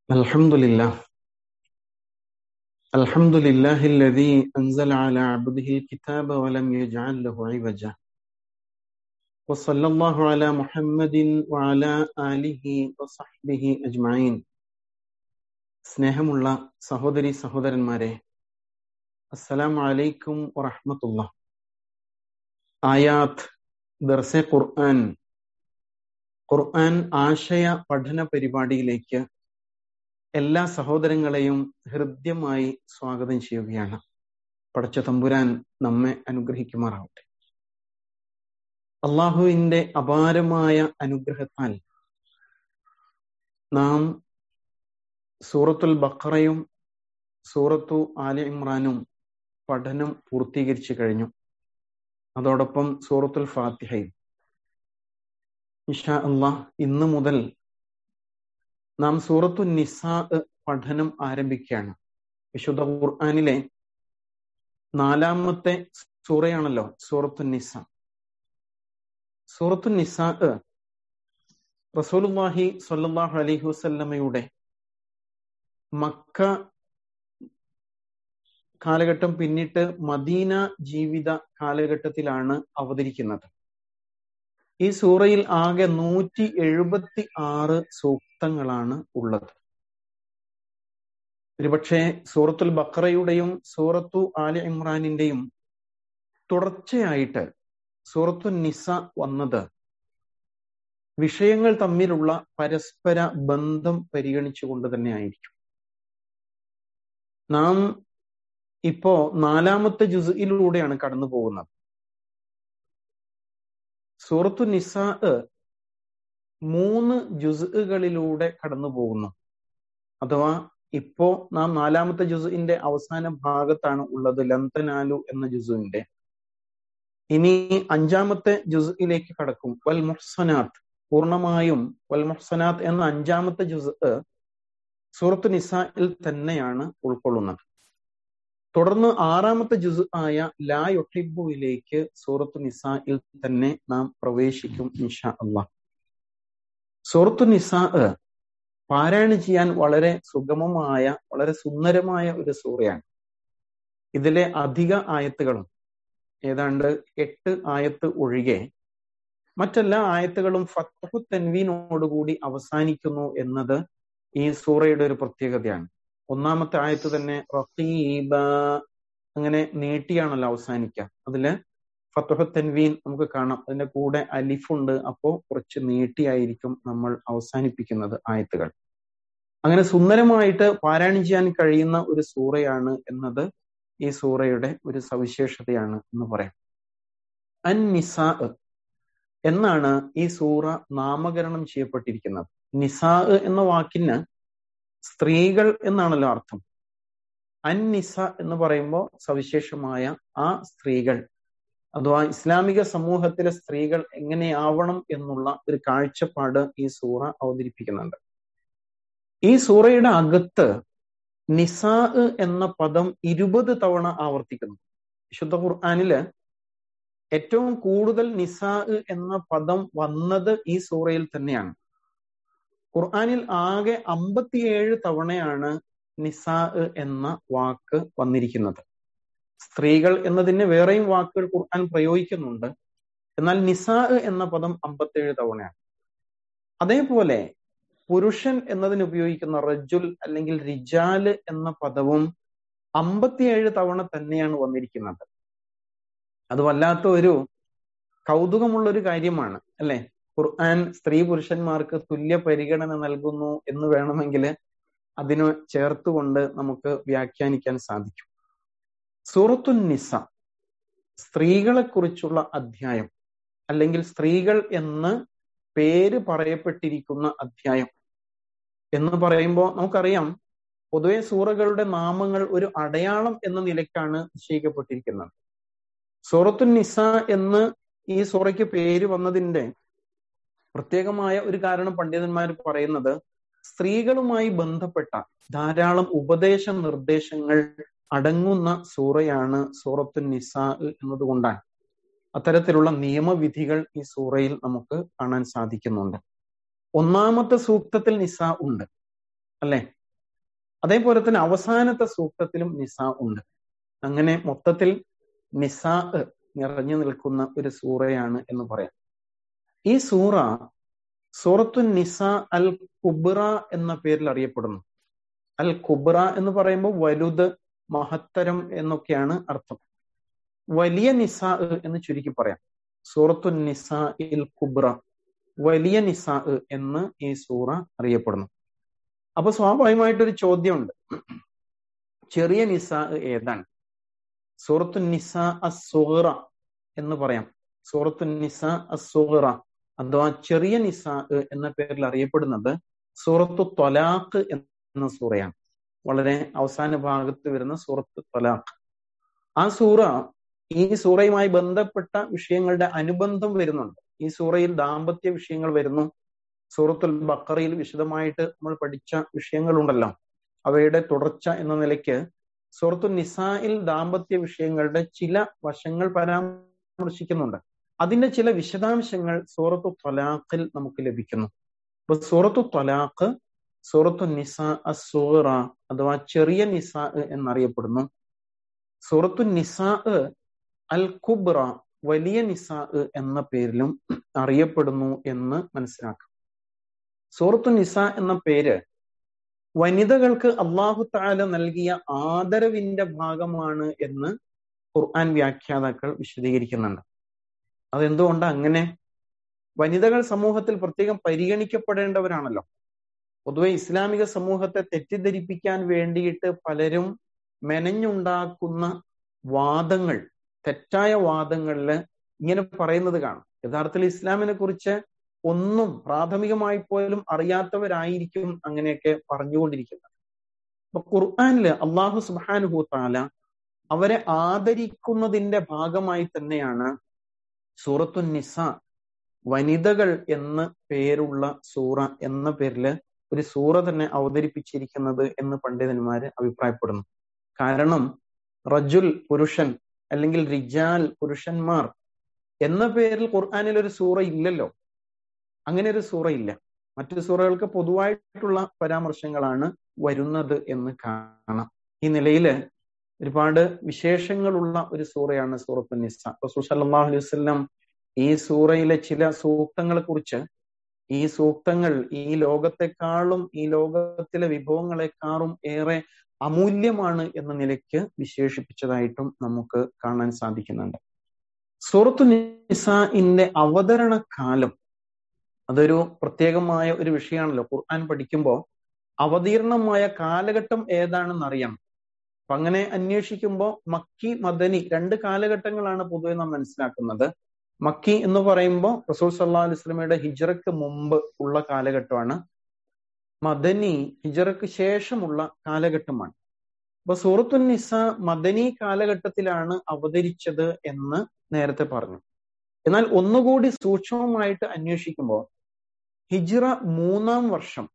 الحمد لله الحمد لله الذي أنزل على عبده الكتاب ولم يجعل له عوجا وصلى الله على محمد وعلى آله وصحبه أجمعين സ്നേഹമുള്ള സഹോദരി സഹോദരന്മാരെ അസ്സലാമു അലൈക്കും വറഹ്മത്തുള്ള ആയാത്ത് ദർസെ ഖുർആൻ ഖുർആൻ ആശയ പഠന പരിപാടിയിലേക്ക് എല്ലാ സഹോദരങ്ങളെയും ഹൃദ്യമായി സ്വാഗതം ചെയ്യുകയാണ് പടച്ച തമ്പുരാൻ നമ്മെ അനുഗ്രഹിക്കുമാറാവട്ടെ അള്ളാഹുവിന്റെ അപാരമായ അനുഗ്രഹത്താൽ നാം സൂറത്തുൽ ബഖറയും സൂറത്തു ആലി ഇമ്രാനും പഠനം പൂർത്തീകരിച്ചു കഴിഞ്ഞു അതോടൊപ്പം സൂറത്തുൽ ഫാത്തിഹയും ഇഷാ അള്ളാഹ് ഇന്ന് മുതൽ നാം സൂറത്തു നിസാ പഠനം ആരംഭിക്കുകയാണ് വിശുദ്ധ ഖുർആാനിലെ നാലാമത്തെ സൂറയാണല്ലോ സൂറത്തു നിസ സൂറത്തു നിസാ റസൂലുല്ലാഹി സ്വല്ലല്ലാഹു അലൈഹി വസല്ലമയുടെ മക്ക കാലഘട്ടം പിന്നിട്ട് മദീന ജീവിത കാലഘട്ടത്തിലാണ് അവതരിക്കുന്നത് ഈ സൂറയിൽ ആകെ നൂറ്റി എഴുപത്തി ആറ് സൂക്തങ്ങളാണ് ഉള്ളത് ഒരുപക്ഷെ സൂറത്തുൽ ബക്രയുടെയും സൂറത്തു ആലി ഇമ്രാനിന്റെയും തുടർച്ചയായിട്ട് സൂറത്തു നിസ വന്നത് വിഷയങ്ങൾ തമ്മിലുള്ള പരസ്പര ബന്ധം പരിഗണിച്ചുകൊണ്ട് തന്നെ ആയിരിക്കും നാം ഇപ്പോ നാലാമത്തെ ജുസിലൂടെയാണ് കടന്നു പോകുന്നത് സൂറത്തു നിസാ മൂന്ന് ജുസുകളിലൂടെ കടന്നു പോകുന്നു അഥവാ ഇപ്പോ നാം നാലാമത്തെ ജുസുവിന്റെ അവസാന ഭാഗത്താണ് ഉള്ളത് ലന്തനാലു എന്ന ജുസുവിന്റെ ഇനി അഞ്ചാമത്തെ ജുസുയിലേക്ക് കടക്കും വൽ മുഹ്സനാത്ത് പൂർണ്ണമായും വൽ മുഹ്സനാത്ത് എന്ന അഞ്ചാമത്തെ ജുസ് സൂറത്ത് നിസായിൽ തന്നെയാണ് ഉൾക്കൊള്ളുന്നത് തുടർന്ന് ആറാമത്തെ ജുസ് ആയ ലാ യൊട്ടിബുയിലേക്ക് സൂറത്തു നിസായിൽ തന്നെ നാം പ്രവേശിക്കും ഇൻഷാ അള്ളാഹ് സൂറത്തു നിസാ പാരായണം ചെയ്യാൻ വളരെ സുഗമമായ വളരെ സുന്ദരമായ ഒരു സൂറയാണ് ഇതിലെ അധിക ആയത്തുകളും ഏതാണ്ട് എട്ട് ആയത്ത് ഒഴികെ മറ്റെല്ലാ ആയത്തുകളും ഫത്തഹു തെൻവീനോടുകൂടി അവസാനിക്കുന്നു എന്നത് ഈ സൂറയുടെ ഒരു പ്രത്യേകതയാണ് ഒന്നാമത്തെ ആയത്ത് തന്നെ റഖീബ അങ്ങനെ നീട്ടിയാണല്ലോ അവസാനിക്കുക അതില് ഫത്തുഹ തെൻവീൻ നമുക്ക് കാണാം അതിന്റെ കൂടെ അലിഫുണ്ട് അപ്പോ കുറച്ച് നീട്ടിയായിരിക്കും നമ്മൾ അവസാനിപ്പിക്കുന്നത് ആയത്തുകൾ അങ്ങനെ സുന്ദരമായിട്ട് പാരായണം ചെയ്യാൻ കഴിയുന്ന ഒരു സൂറയാണ് എന്നത് ഈ സൂറയുടെ ഒരു സവിശേഷതയാണ് എന്ന് പറയാം അൻ നിസാ എന്നാണ് ഈ സൂറ നാമകരണം ചെയ്യപ്പെട്ടിരിക്കുന്നത് നിസാ എന്ന വാക്കിന് സ്ത്രീകൾ എന്നാണല്ലോ അർത്ഥം അന്നിസ എന്ന് പറയുമ്പോൾ സവിശേഷമായ ആ സ്ത്രീകൾ അഥവാ ഇസ്ലാമിക സമൂഹത്തിലെ സ്ത്രീകൾ എങ്ങനെയാവണം എന്നുള്ള ഒരു കാഴ്ചപ്പാട് ഈ സൂറ അവതരിപ്പിക്കുന്നുണ്ട് ഈ സൂറയുടെ അകത്ത് നിസാ എന്ന പദം ഇരുപത് തവണ ആവർത്തിക്കുന്നു വിശുദ്ധ ഖുർആാനില് ഏറ്റവും കൂടുതൽ നിസാ എന്ന പദം വന്നത് ഈ സൂറയിൽ തന്നെയാണ് ഖുർആാനിൽ ആകെ അമ്പത്തിയേഴ് തവണയാണ് നിസാ എന്ന വാക്ക് വന്നിരിക്കുന്നത് സ്ത്രീകൾ എന്നതിന് വേറെയും വാക്കുകൾ ഖുർആൻ പ്രയോഗിക്കുന്നുണ്ട് എന്നാൽ നിസാ എന്ന പദം അമ്പത്തിയേഴ് തവണയാണ് അതേപോലെ പുരുഷൻ എന്നതിന് ഉപയോഗിക്കുന്ന റജുൽ അല്ലെങ്കിൽ റിജാല് എന്ന പദവും അമ്പത്തിയേഴ് തവണ തന്നെയാണ് വന്നിരിക്കുന്നത് അത് വല്ലാത്ത ഒരു കൗതുകമുള്ള ഒരു കാര്യമാണ് അല്ലെ ഖുർആൻ സ്ത്രീ പുരുഷന്മാർക്ക് തുല്യ പരിഗണന നൽകുന്നു എന്ന് വേണമെങ്കിൽ അതിന് ചേർത്തുകൊണ്ട് നമുക്ക് വ്യാഖ്യാനിക്കാൻ സാധിക്കും സൂറത്തു നിസ സ്ത്രീകളെ കുറിച്ചുള്ള അധ്യായം അല്ലെങ്കിൽ സ്ത്രീകൾ എന്ന് പേര് പറയപ്പെട്ടിരിക്കുന്ന അധ്യായം എന്ന് പറയുമ്പോൾ നമുക്കറിയാം പൊതുവെ സൂറകളുടെ നാമങ്ങൾ ഒരു അടയാളം എന്ന നിലയ്ക്കാണ് നിശ്ചയിക്കപ്പെട്ടിരിക്കുന്നത് സൂറത്തു നിസ എന്ന് ഈ സൂറയ്ക്ക് പേര് വന്നതിന്റെ പ്രത്യേകമായ ഒരു കാരണം പണ്ഡിതന്മാർ പറയുന്നത് സ്ത്രീകളുമായി ബന്ധപ്പെട്ട ധാരാളം ഉപദേശ നിർദ്ദേശങ്ങൾ അടങ്ങുന്ന സൂറയാണ് സൂറത്തു നിസാ എന്നതുകൊണ്ടാണ് അത്തരത്തിലുള്ള നിയമവിധികൾ ഈ സൂറയിൽ നമുക്ക് കാണാൻ സാധിക്കുന്നുണ്ട് ഒന്നാമത്തെ സൂക്തത്തിൽ നിസ ഉണ്ട് അല്ലെ അതേപോലെ തന്നെ അവസാനത്തെ സൂക്തത്തിലും നിസ ഉണ്ട് അങ്ങനെ മൊത്തത്തിൽ നിസാ നിറഞ്ഞു നിൽക്കുന്ന ഒരു സൂറയാണ് എന്ന് പറയാം ഈ സൂറ സൂറത്തു നിസ അൽ കുബ്ര എന്ന പേരിൽ അറിയപ്പെടുന്നു അൽ കുബ്ര എന്ന് പറയുമ്പോൾ വലുത് മഹത്തരം എന്നൊക്കെയാണ് അർത്ഥം വലിയ നിസ എന്ന് ചുരുക്കി പറയാം സൂറത്തു നിസ ഇൽ കുബ്ര വലിയ നിസ എന്ന് ഈ സൂറ അറിയപ്പെടുന്നു അപ്പൊ സ്വാഭാവികമായിട്ടൊരു ചോദ്യമുണ്ട് ചെറിയ നിസ ഏതാണ് സൂറത്തു നിസ അസുഹറ എന്ന് പറയാം സൂറത്തു നിസ അസുഹറ അഥവാ ചെറിയ നിസ എന്ന പേരിൽ അറിയപ്പെടുന്നത് സൂറത്തു ത്വലാഖ് എന്ന സൂറയാണ് വളരെ അവസാന ഭാഗത്ത് വരുന്ന സൂറത്ത് ത്വലാഖ് ആ സൂറ ഈ സൂറയുമായി ബന്ധപ്പെട്ട വിഷയങ്ങളുടെ അനുബന്ധം വരുന്നുണ്ട് ഈ സൂറയിൽ ദാമ്പത്യ വിഷയങ്ങൾ വരുന്നു സൂറത്തുൽ ബക്കറയിൽ വിശദമായിട്ട് നമ്മൾ പഠിച്ച വിഷയങ്ങളുണ്ടല്ലോ അവയുടെ തുടർച്ച എന്ന നിലയ്ക്ക് സൂറത്തു നിസായിൽ ദാമ്പത്യ വിഷയങ്ങളുടെ ചില വശങ്ങൾ പരാമർശിക്കുന്നുണ്ട് അതിന്റെ ചില വിശദാംശങ്ങൾ സൂറത്തു ത്വലാഖിൽ നമുക്ക് ലഭിക്കുന്നു അപ്പൊ സൂറത്തു ത്വലാഖ് സൂറത്തു നിസ അസൂറ അഥവാ ചെറിയ നിസ എന്നറിയപ്പെടുന്നു സൂറത്തു നിസ അൽ കുബ്ര വലിയ നിസ എന്ന പേരിലും അറിയപ്പെടുന്നു എന്ന് മനസ്സിലാക്കാം സൂറത്തു നിസ എന്ന പേര് വനിതകൾക്ക് അള്ളാഹു താല നൽകിയ ആദരവിന്റെ ഭാഗമാണ് എന്ന് ഖുർആൻ വ്യാഖ്യാതാക്കൾ വിശദീകരിക്കുന്നുണ്ട് അതെന്തുകൊണ്ട് അങ്ങനെ വനിതകൾ സമൂഹത്തിൽ പ്രത്യേകം പരിഗണിക്കപ്പെടേണ്ടവരാണല്ലോ പൊതുവെ ഇസ്ലാമിക സമൂഹത്തെ തെറ്റിദ്ധരിപ്പിക്കാൻ വേണ്ടിയിട്ട് പലരും മെനഞ്ഞുണ്ടാക്കുന്ന വാദങ്ങൾ തെറ്റായ വാദങ്ങളിൽ ഇങ്ങനെ പറയുന്നത് കാണും യഥാർത്ഥത്തിൽ ഇസ്ലാമിനെ കുറിച്ച് ഒന്നും പ്രാഥമികമായി പോലും അറിയാത്തവരായിരിക്കും അങ്ങനെയൊക്കെ പറഞ്ഞുകൊണ്ടിരിക്കുന്നത് അപ്പൊ ഖുർആാനില് അള്ളാഹു സുബാനുഹു താല അവരെ ആദരിക്കുന്നതിന്റെ ഭാഗമായി തന്നെയാണ് സൂറത്തു നിസ വനിതകൾ എന്ന് പേരുള്ള സൂറ എന്ന പേരില് ഒരു സൂറ തന്നെ അവതരിപ്പിച്ചിരിക്കുന്നത് എന്ന് പണ്ഡിതന്മാര് അഭിപ്രായപ്പെടുന്നു കാരണം റജുൽ പുരുഷൻ അല്ലെങ്കിൽ റിജാൽ പുരുഷന്മാർ എന്ന പേരിൽ ഖുർആാനിൽ ഒരു സൂറ ഇല്ലല്ലോ അങ്ങനെ ഒരു സൂറ ഇല്ല മറ്റു സൂറകൾക്ക് പൊതുവായിട്ടുള്ള പരാമർശങ്ങളാണ് വരുന്നത് എന്ന് കാണാം ഈ നിലയില് ഒരുപാട് വിശേഷങ്ങളുള്ള ഒരു സൂറയാണ് സൂറത്ത് നിസ റസൂൽ സല്ലല്ലാഹു അലൈഹി വസല്ലം ഈ സൂറയിലെ ചില സൂക്തങ്ങളെ കുറിച്ച് ഈ സൂക്തങ്ങൾ ഈ ലോകത്തെക്കാളും ഈ ലോകത്തിലെ വിഭവങ്ങളെക്കാളും ഏറെ അമൂല്യമാണ് എന്ന നിലയ്ക്ക് വിശേഷിപ്പിച്ചതായിട്ടും നമുക്ക് കാണാൻ സാധിക്കുന്നുണ്ട് സൂറത്തു നിസാഇന്റെ അവതരണ കാലം അതൊരു പ്രത്യേകമായ ഒരു വിഷയമാണല്ലോ ഖുർആൻ പഠിക്കുമ്പോൾ അവതീർണമായ കാലഘട്ടം ഏതാണെന്ന് അറിയണം അപ്പൊ അങ്ങനെ അന്വേഷിക്കുമ്പോൾ മക്കി മദനി രണ്ട് കാലഘട്ടങ്ങളാണ് പൊതുവെ നാം മനസ്സിലാക്കുന്നത് മക്കി എന്ന് പറയുമ്പോൾ റസൂൽ സല്ലാ അലൈഹി സ്വലമയുടെ ഹിജറക്ക് മുമ്പ് ഉള്ള കാലഘട്ടമാണ് മദനി ഹിജറക്ക് ശേഷമുള്ള കാലഘട്ടമാണ് അപ്പൊ സൂറത്തു നിസ മദനി കാലഘട്ടത്തിലാണ് അവതരിച്ചത് എന്ന് നേരത്തെ പറഞ്ഞു എന്നാൽ ഒന്നുകൂടി സൂക്ഷ്മമായിട്ട് അന്വേഷിക്കുമ്പോൾ ഹിജ്റ മൂന്നാം വർഷം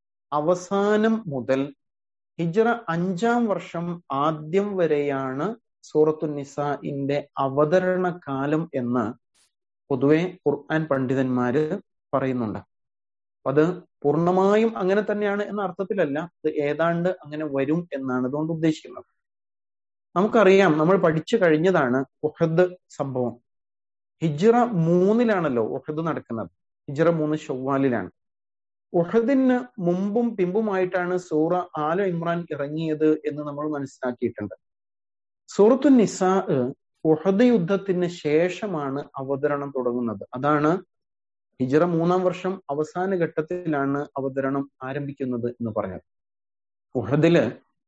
അവസാനം മുതൽ ഹിജ്റ അഞ്ചാം വർഷം ആദ്യം വരെയാണ് സൂറത്തു നിസാഇന്റെ അവതരണ കാലം എന്ന് പൊതുവെ ഖുർആൻ പണ്ഡിതന്മാര് പറയുന്നുണ്ട് അത് പൂർണ്ണമായും അങ്ങനെ തന്നെയാണ് എന്ന അർത്ഥത്തിലല്ല അത് ഏതാണ്ട് അങ്ങനെ വരും എന്നാണ് അതുകൊണ്ട് ഉദ്ദേശിക്കുന്നത് നമുക്കറിയാം നമ്മൾ പഠിച്ചു കഴിഞ്ഞതാണ് ഉഹദ് സംഭവം ഹിജ്റ മൂന്നിലാണല്ലോ ഉഹദ് നടക്കുന്നത് ഹിജ്റ മൂന്ന് ഷവ്വാലിലാണ് ഉഹദിന് മുമ്പും പിമ്പുമായിട്ടാണ് സൂറ ആല ഇമ്രാൻ ഇറങ്ങിയത് എന്ന് നമ്മൾ മനസ്സിലാക്കിയിട്ടുണ്ട് സൂറത്തു നിസാ ഉഹദ് യുദ്ധത്തിന് ശേഷമാണ് അവതരണം തുടങ്ങുന്നത് അതാണ് ഹിജറ മൂന്നാം വർഷം അവസാന ഘട്ടത്തിലാണ് അവതരണം ആരംഭിക്കുന്നത് എന്ന് പറഞ്ഞത് ഉഹദില്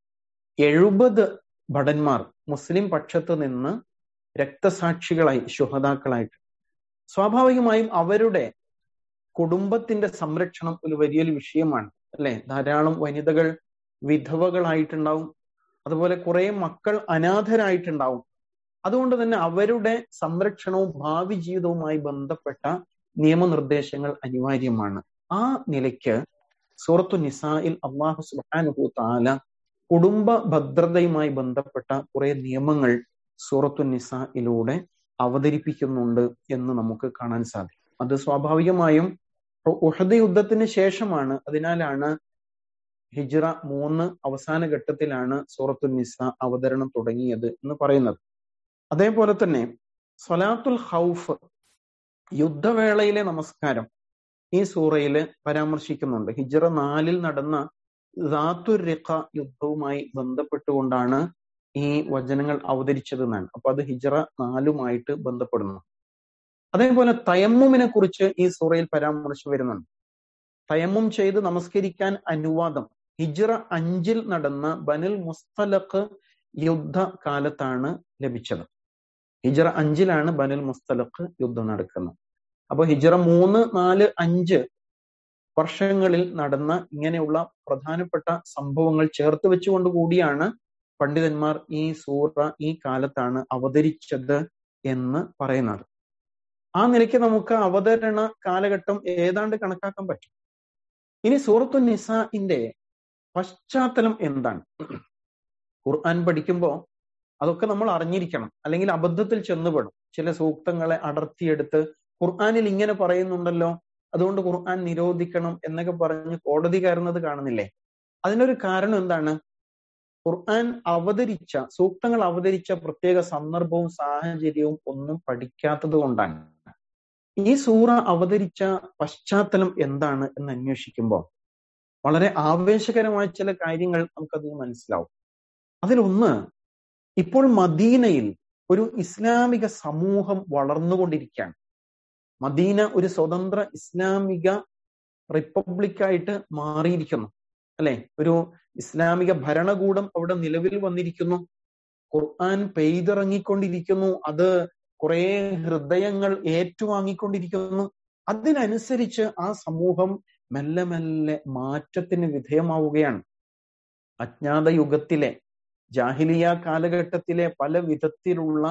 എഴുപത് ഭടന്മാർ മുസ്ലിം പക്ഷത്ത് നിന്ന് രക്തസാക്ഷികളായി ശുഹതാക്കളായിട്ട് സ്വാഭാവികമായും അവരുടെ കുടുംബത്തിന്റെ സംരക്ഷണം ഒരു വലിയൊരു വിഷയമാണ് അല്ലെ ധാരാളം വനിതകൾ വിധവകളായിട്ടുണ്ടാവും അതുപോലെ കുറെ മക്കൾ അനാഥരായിട്ടുണ്ടാവും അതുകൊണ്ട് തന്നെ അവരുടെ സംരക്ഷണവും ഭാവി ജീവിതവുമായി ബന്ധപ്പെട്ട നിയമനിർദ്ദേശങ്ങൾ അനിവാര്യമാണ് ആ നിലയ്ക്ക് സൂറത്തു നിസായിൽ അള്ളാഹു സുബാനുഹു താല കുടുംബ ഭദ്രതയുമായി ബന്ധപ്പെട്ട കുറെ നിയമങ്ങൾ സൂറത്തു നിസായിലൂടെ അവതരിപ്പിക്കുന്നുണ്ട് എന്ന് നമുക്ക് കാണാൻ സാധിക്കും അത് സ്വാഭാവികമായും ഉഹദ് യുദ്ധത്തിന് ശേഷമാണ് അതിനാലാണ് ഹിജ്റ മൂന്ന് അവസാന ഘട്ടത്തിലാണ് സൂറത്തുൽ നിസ അവതരണം തുടങ്ങിയത് എന്ന് പറയുന്നത് അതേപോലെ തന്നെ സ്വലാത്തുൽ ഹൗഫ് യുദ്ധവേളയിലെ നമസ്കാരം ഈ സൂറയിൽ പരാമർശിക്കുന്നുണ്ട് ഹിജ്റ നാലിൽ നടന്ന റാത്തുരിഖ യുദ്ധവുമായി ബന്ധപ്പെട്ടുകൊണ്ടാണ് ഈ വചനങ്ങൾ അവതരിച്ചതെന്നാണ് അപ്പൊ അത് ഹിജ്റ നാലുമായിട്ട് ബന്ധപ്പെടുന്നു അതേപോലെ തയമ്മുമിനെ കുറിച്ച് ഈ സൂറയിൽ പരാമർശം വരുന്നുണ്ട് തയമ്മും ചെയ്ത് നമസ്കരിക്കാൻ അനുവാദം ഹിജ്റ അഞ്ചിൽ നടന്ന ബനുൽ മുസ്തലഖ് യുദ്ധ കാലത്താണ് ലഭിച്ചത് ഹിജ്റ അഞ്ചിലാണ് ബനുൽ മുസ്തലഖ് യുദ്ധം നടക്കുന്നത് അപ്പൊ ഹിജ്റ മൂന്ന് നാല് അഞ്ച് വർഷങ്ങളിൽ നടന്ന ഇങ്ങനെയുള്ള പ്രധാനപ്പെട്ട സംഭവങ്ങൾ ചേർത്ത് വെച്ചുകൊണ്ട് കൂടിയാണ് പണ്ഡിതന്മാർ ഈ സൂറ ഈ കാലത്താണ് അവതരിച്ചത് എന്ന് പറയുന്നത് ആ നിലയ്ക്ക് നമുക്ക് അവതരണ കാലഘട്ടം ഏതാണ്ട് കണക്കാക്കാൻ പറ്റും ഇനി സൂറത്തു നിസാഇന്റെ പശ്ചാത്തലം എന്താണ് ഖുർആൻ പഠിക്കുമ്പോൾ അതൊക്കെ നമ്മൾ അറിഞ്ഞിരിക്കണം അല്ലെങ്കിൽ അബദ്ധത്തിൽ ചെന്നുപെടും ചില സൂക്തങ്ങളെ അടർത്തിയെടുത്ത് ഖുർആാനിൽ ഇങ്ങനെ പറയുന്നുണ്ടല്ലോ അതുകൊണ്ട് ഖുർആൻ നിരോധിക്കണം എന്നൊക്കെ പറഞ്ഞ് കോടതി കയറുന്നത് കാണുന്നില്ലേ അതിനൊരു കാരണം എന്താണ് ഖുർആൻ അവതരിച്ച സൂക്തങ്ങൾ അവതരിച്ച പ്രത്യേക സന്ദർഭവും സാഹചര്യവും ഒന്നും പഠിക്കാത്തത് കൊണ്ടാണ് ഈ സൂറ അവതരിച്ച പശ്ചാത്തലം എന്താണ് എന്ന് അന്വേഷിക്കുമ്പോൾ വളരെ ആവേശകരമായ ചില കാര്യങ്ങൾ നമുക്കത് മനസ്സിലാവും അതിലൊന്ന് ഇപ്പോൾ മദീനയിൽ ഒരു ഇസ്ലാമിക സമൂഹം വളർന്നുകൊണ്ടിരിക്കുകയാണ് മദീന ഒരു സ്വതന്ത്ര ഇസ്ലാമിക റിപ്പബ്ലിക്കായിട്ട് മാറിയിരിക്കുന്നു അല്ലെ ഒരു ഇസ്ലാമിക ഭരണകൂടം അവിടെ നിലവിൽ വന്നിരിക്കുന്നു ഖുർആൻ പെയ്തിറങ്ങിക്കൊണ്ടിരിക്കുന്നു അത് കുറെ ഹൃദയങ്ങൾ ഏറ്റുവാങ്ങിക്കൊണ്ടിരിക്കുന്നു അതിനനുസരിച്ച് ആ സമൂഹം മെല്ലെ മെല്ലെ മാറ്റത്തിന് വിധേയമാവുകയാണ് അജ്ഞാത യുഗത്തിലെ ജാഹിലിയ കാലഘട്ടത്തിലെ പല വിധത്തിലുള്ള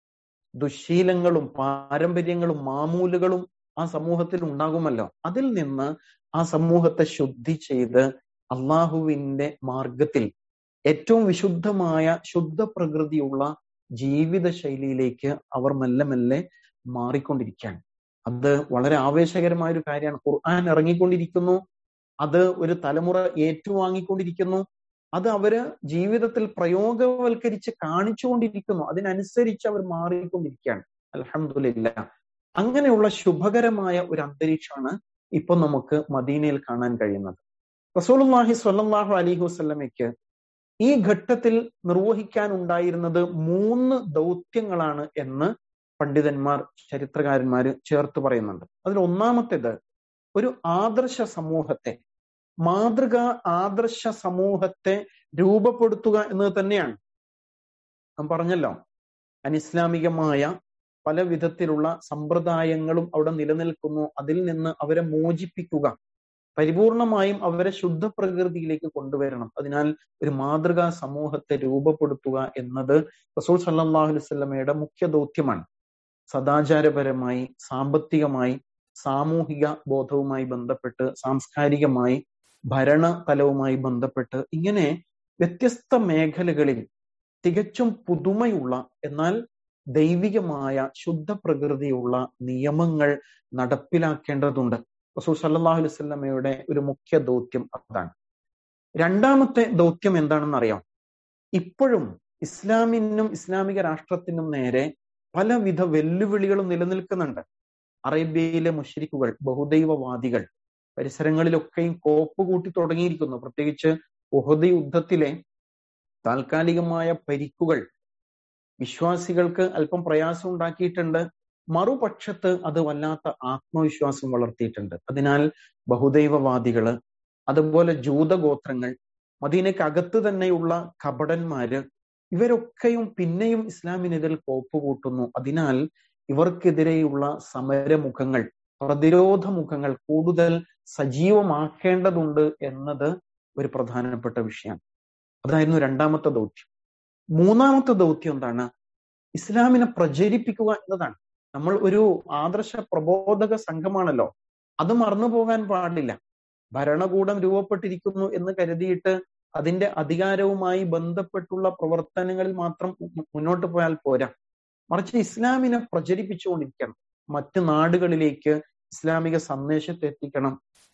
ദുശീലങ്ങളും പാരമ്പര്യങ്ങളും മാമൂലുകളും ആ സമൂഹത്തിൽ ഉണ്ടാകുമല്ലോ അതിൽ നിന്ന് ആ സമൂഹത്തെ ശുദ്ധി ചെയ്ത് അള്ളാഹുവിന്റെ മാർഗത്തിൽ ഏറ്റവും വിശുദ്ധമായ ശുദ്ധ പ്രകൃതിയുള്ള ജീവിത ശൈലിയിലേക്ക് അവർ മെല്ലെ മെല്ലെ മാറിക്കൊണ്ടിരിക്കുകയാണ് അത് വളരെ ആവേശകരമായ ഒരു കാര്യമാണ് ഖുർആൻ ഇറങ്ങിക്കൊണ്ടിരിക്കുന്നു അത് ഒരു തലമുറ ഏറ്റുവാങ്ങിക്കൊണ്ടിരിക്കുന്നു അത് അവര് ജീവിതത്തിൽ പ്രയോഗവൽക്കരിച്ച് കാണിച്ചുകൊണ്ടിരിക്കുന്നു അതിനനുസരിച്ച് അവർ മാറിക്കൊണ്ടിരിക്കുകയാണ് അലഹമില്ല അങ്ങനെയുള്ള ശുഭകരമായ ഒരു അന്തരീക്ഷമാണ് ഇപ്പൊ നമുക്ക് മദീനയിൽ കാണാൻ കഴിയുന്നത് റസൂലുല്ലാഹി സ്വല്ലല്ലാഹു അലൈഹി വസല്ലമയ്ക്ക് ഈ ഘട്ടത്തിൽ നിർവഹിക്കാനുണ്ടായിരുന്നത് മൂന്ന് ദൗത്യങ്ങളാണ് എന്ന് പണ്ഡിതന്മാർ ചരിത്രകാരന്മാര് ചേർത്ത് പറയുന്നുണ്ട് അതിൽ ഒന്നാമത്തേത് ഒരു ആദർശ സമൂഹത്തെ മാതൃക ആദർശ സമൂഹത്തെ രൂപപ്പെടുത്തുക എന്നത് തന്നെയാണ് നാം പറഞ്ഞല്ലോ അനിസ്ലാമികമായ പല വിധത്തിലുള്ള സമ്പ്രദായങ്ങളും അവിടെ നിലനിൽക്കുന്നു അതിൽ നിന്ന് അവരെ മോചിപ്പിക്കുക പരിപൂർണമായും അവരെ ശുദ്ധ പ്രകൃതിയിലേക്ക് കൊണ്ടുവരണം അതിനാൽ ഒരു മാതൃകാ സമൂഹത്തെ രൂപപ്പെടുത്തുക എന്നത് റസൂൽ സല്ലാഹു അലുസല്ലമയുടെ മുഖ്യ ദൗത്യമാണ് സദാചാരപരമായി സാമ്പത്തികമായി സാമൂഹിക ബോധവുമായി ബന്ധപ്പെട്ട് സാംസ്കാരികമായി ഭരണതലവുമായി ബന്ധപ്പെട്ട് ഇങ്ങനെ വ്യത്യസ്ത മേഖലകളിൽ തികച്ചും പുതുമയുള്ള എന്നാൽ ദൈവികമായ ശുദ്ധ പ്രകൃതിയുള്ള നിയമങ്ങൾ നടപ്പിലാക്കേണ്ടതുണ്ട് റസൂൽ സല്ലാഹു അലുസല്ലമയുടെ ഒരു മുഖ്യ ദൗത്യം അതാണ് രണ്ടാമത്തെ ദൗത്യം എന്താണെന്ന് അറിയാം ഇപ്പോഴും ഇസ്ലാമിനും ഇസ്ലാമിക രാഷ്ട്രത്തിനും നേരെ പലവിധ വെല്ലുവിളികളും നിലനിൽക്കുന്നുണ്ട് അറേബ്യയിലെ മുഷരിക്കുകൾ ബഹുദൈവവാദികൾ പരിസരങ്ങളിലൊക്കെയും കോപ്പ് കൂട്ടി തുടങ്ങിയിരിക്കുന്നു പ്രത്യേകിച്ച് ഉഹദ് യുദ്ധത്തിലെ താൽക്കാലികമായ പരിക്കുകൾ വിശ്വാസികൾക്ക് അല്പം പ്രയാസം ഉണ്ടാക്കിയിട്ടുണ്ട് മറുപക്ഷത്ത് അത് വല്ലാത്ത ആത്മവിശ്വാസം വളർത്തിയിട്ടുണ്ട് അതിനാൽ ബഹുദൈവവാദികള് അതുപോലെ ജൂതഗോത്രങ്ങൾ മദീനക്കകത്ത് തന്നെയുള്ള കപടന്മാര് ഇവരൊക്കെയും പിന്നെയും ഇസ്ലാമിനെതിൽ കോപ്പ് കൂട്ടുന്നു അതിനാൽ ഇവർക്കെതിരെയുള്ള സമരമുഖങ്ങൾ പ്രതിരോധ മുഖങ്ങൾ കൂടുതൽ സജീവമാക്കേണ്ടതുണ്ട് എന്നത് ഒരു പ്രധാനപ്പെട്ട വിഷയമാണ് അതായിരുന്നു രണ്ടാമത്തെ ദൗത്യം മൂന്നാമത്തെ ദൗത്യം എന്താണ് ഇസ്ലാമിനെ പ്രചരിപ്പിക്കുക എന്നതാണ് നമ്മൾ ഒരു ആദർശ പ്രബോധക സംഘമാണല്ലോ അത് മറന്നു പോകാൻ പാടില്ല ഭരണകൂടം രൂപപ്പെട്ടിരിക്കുന്നു എന്ന് കരുതിയിട്ട് അതിന്റെ അധികാരവുമായി ബന്ധപ്പെട്ടുള്ള പ്രവർത്തനങ്ങളിൽ മാത്രം മുന്നോട്ട് പോയാൽ പോരാ മറിച്ച് ഇസ്ലാമിനെ പ്രചരിപ്പിച്ചുകൊണ്ടിരിക്കണം മറ്റ് നാടുകളിലേക്ക് ഇസ്ലാമിക സന്ദേശത്തെ എത്തിക്കണം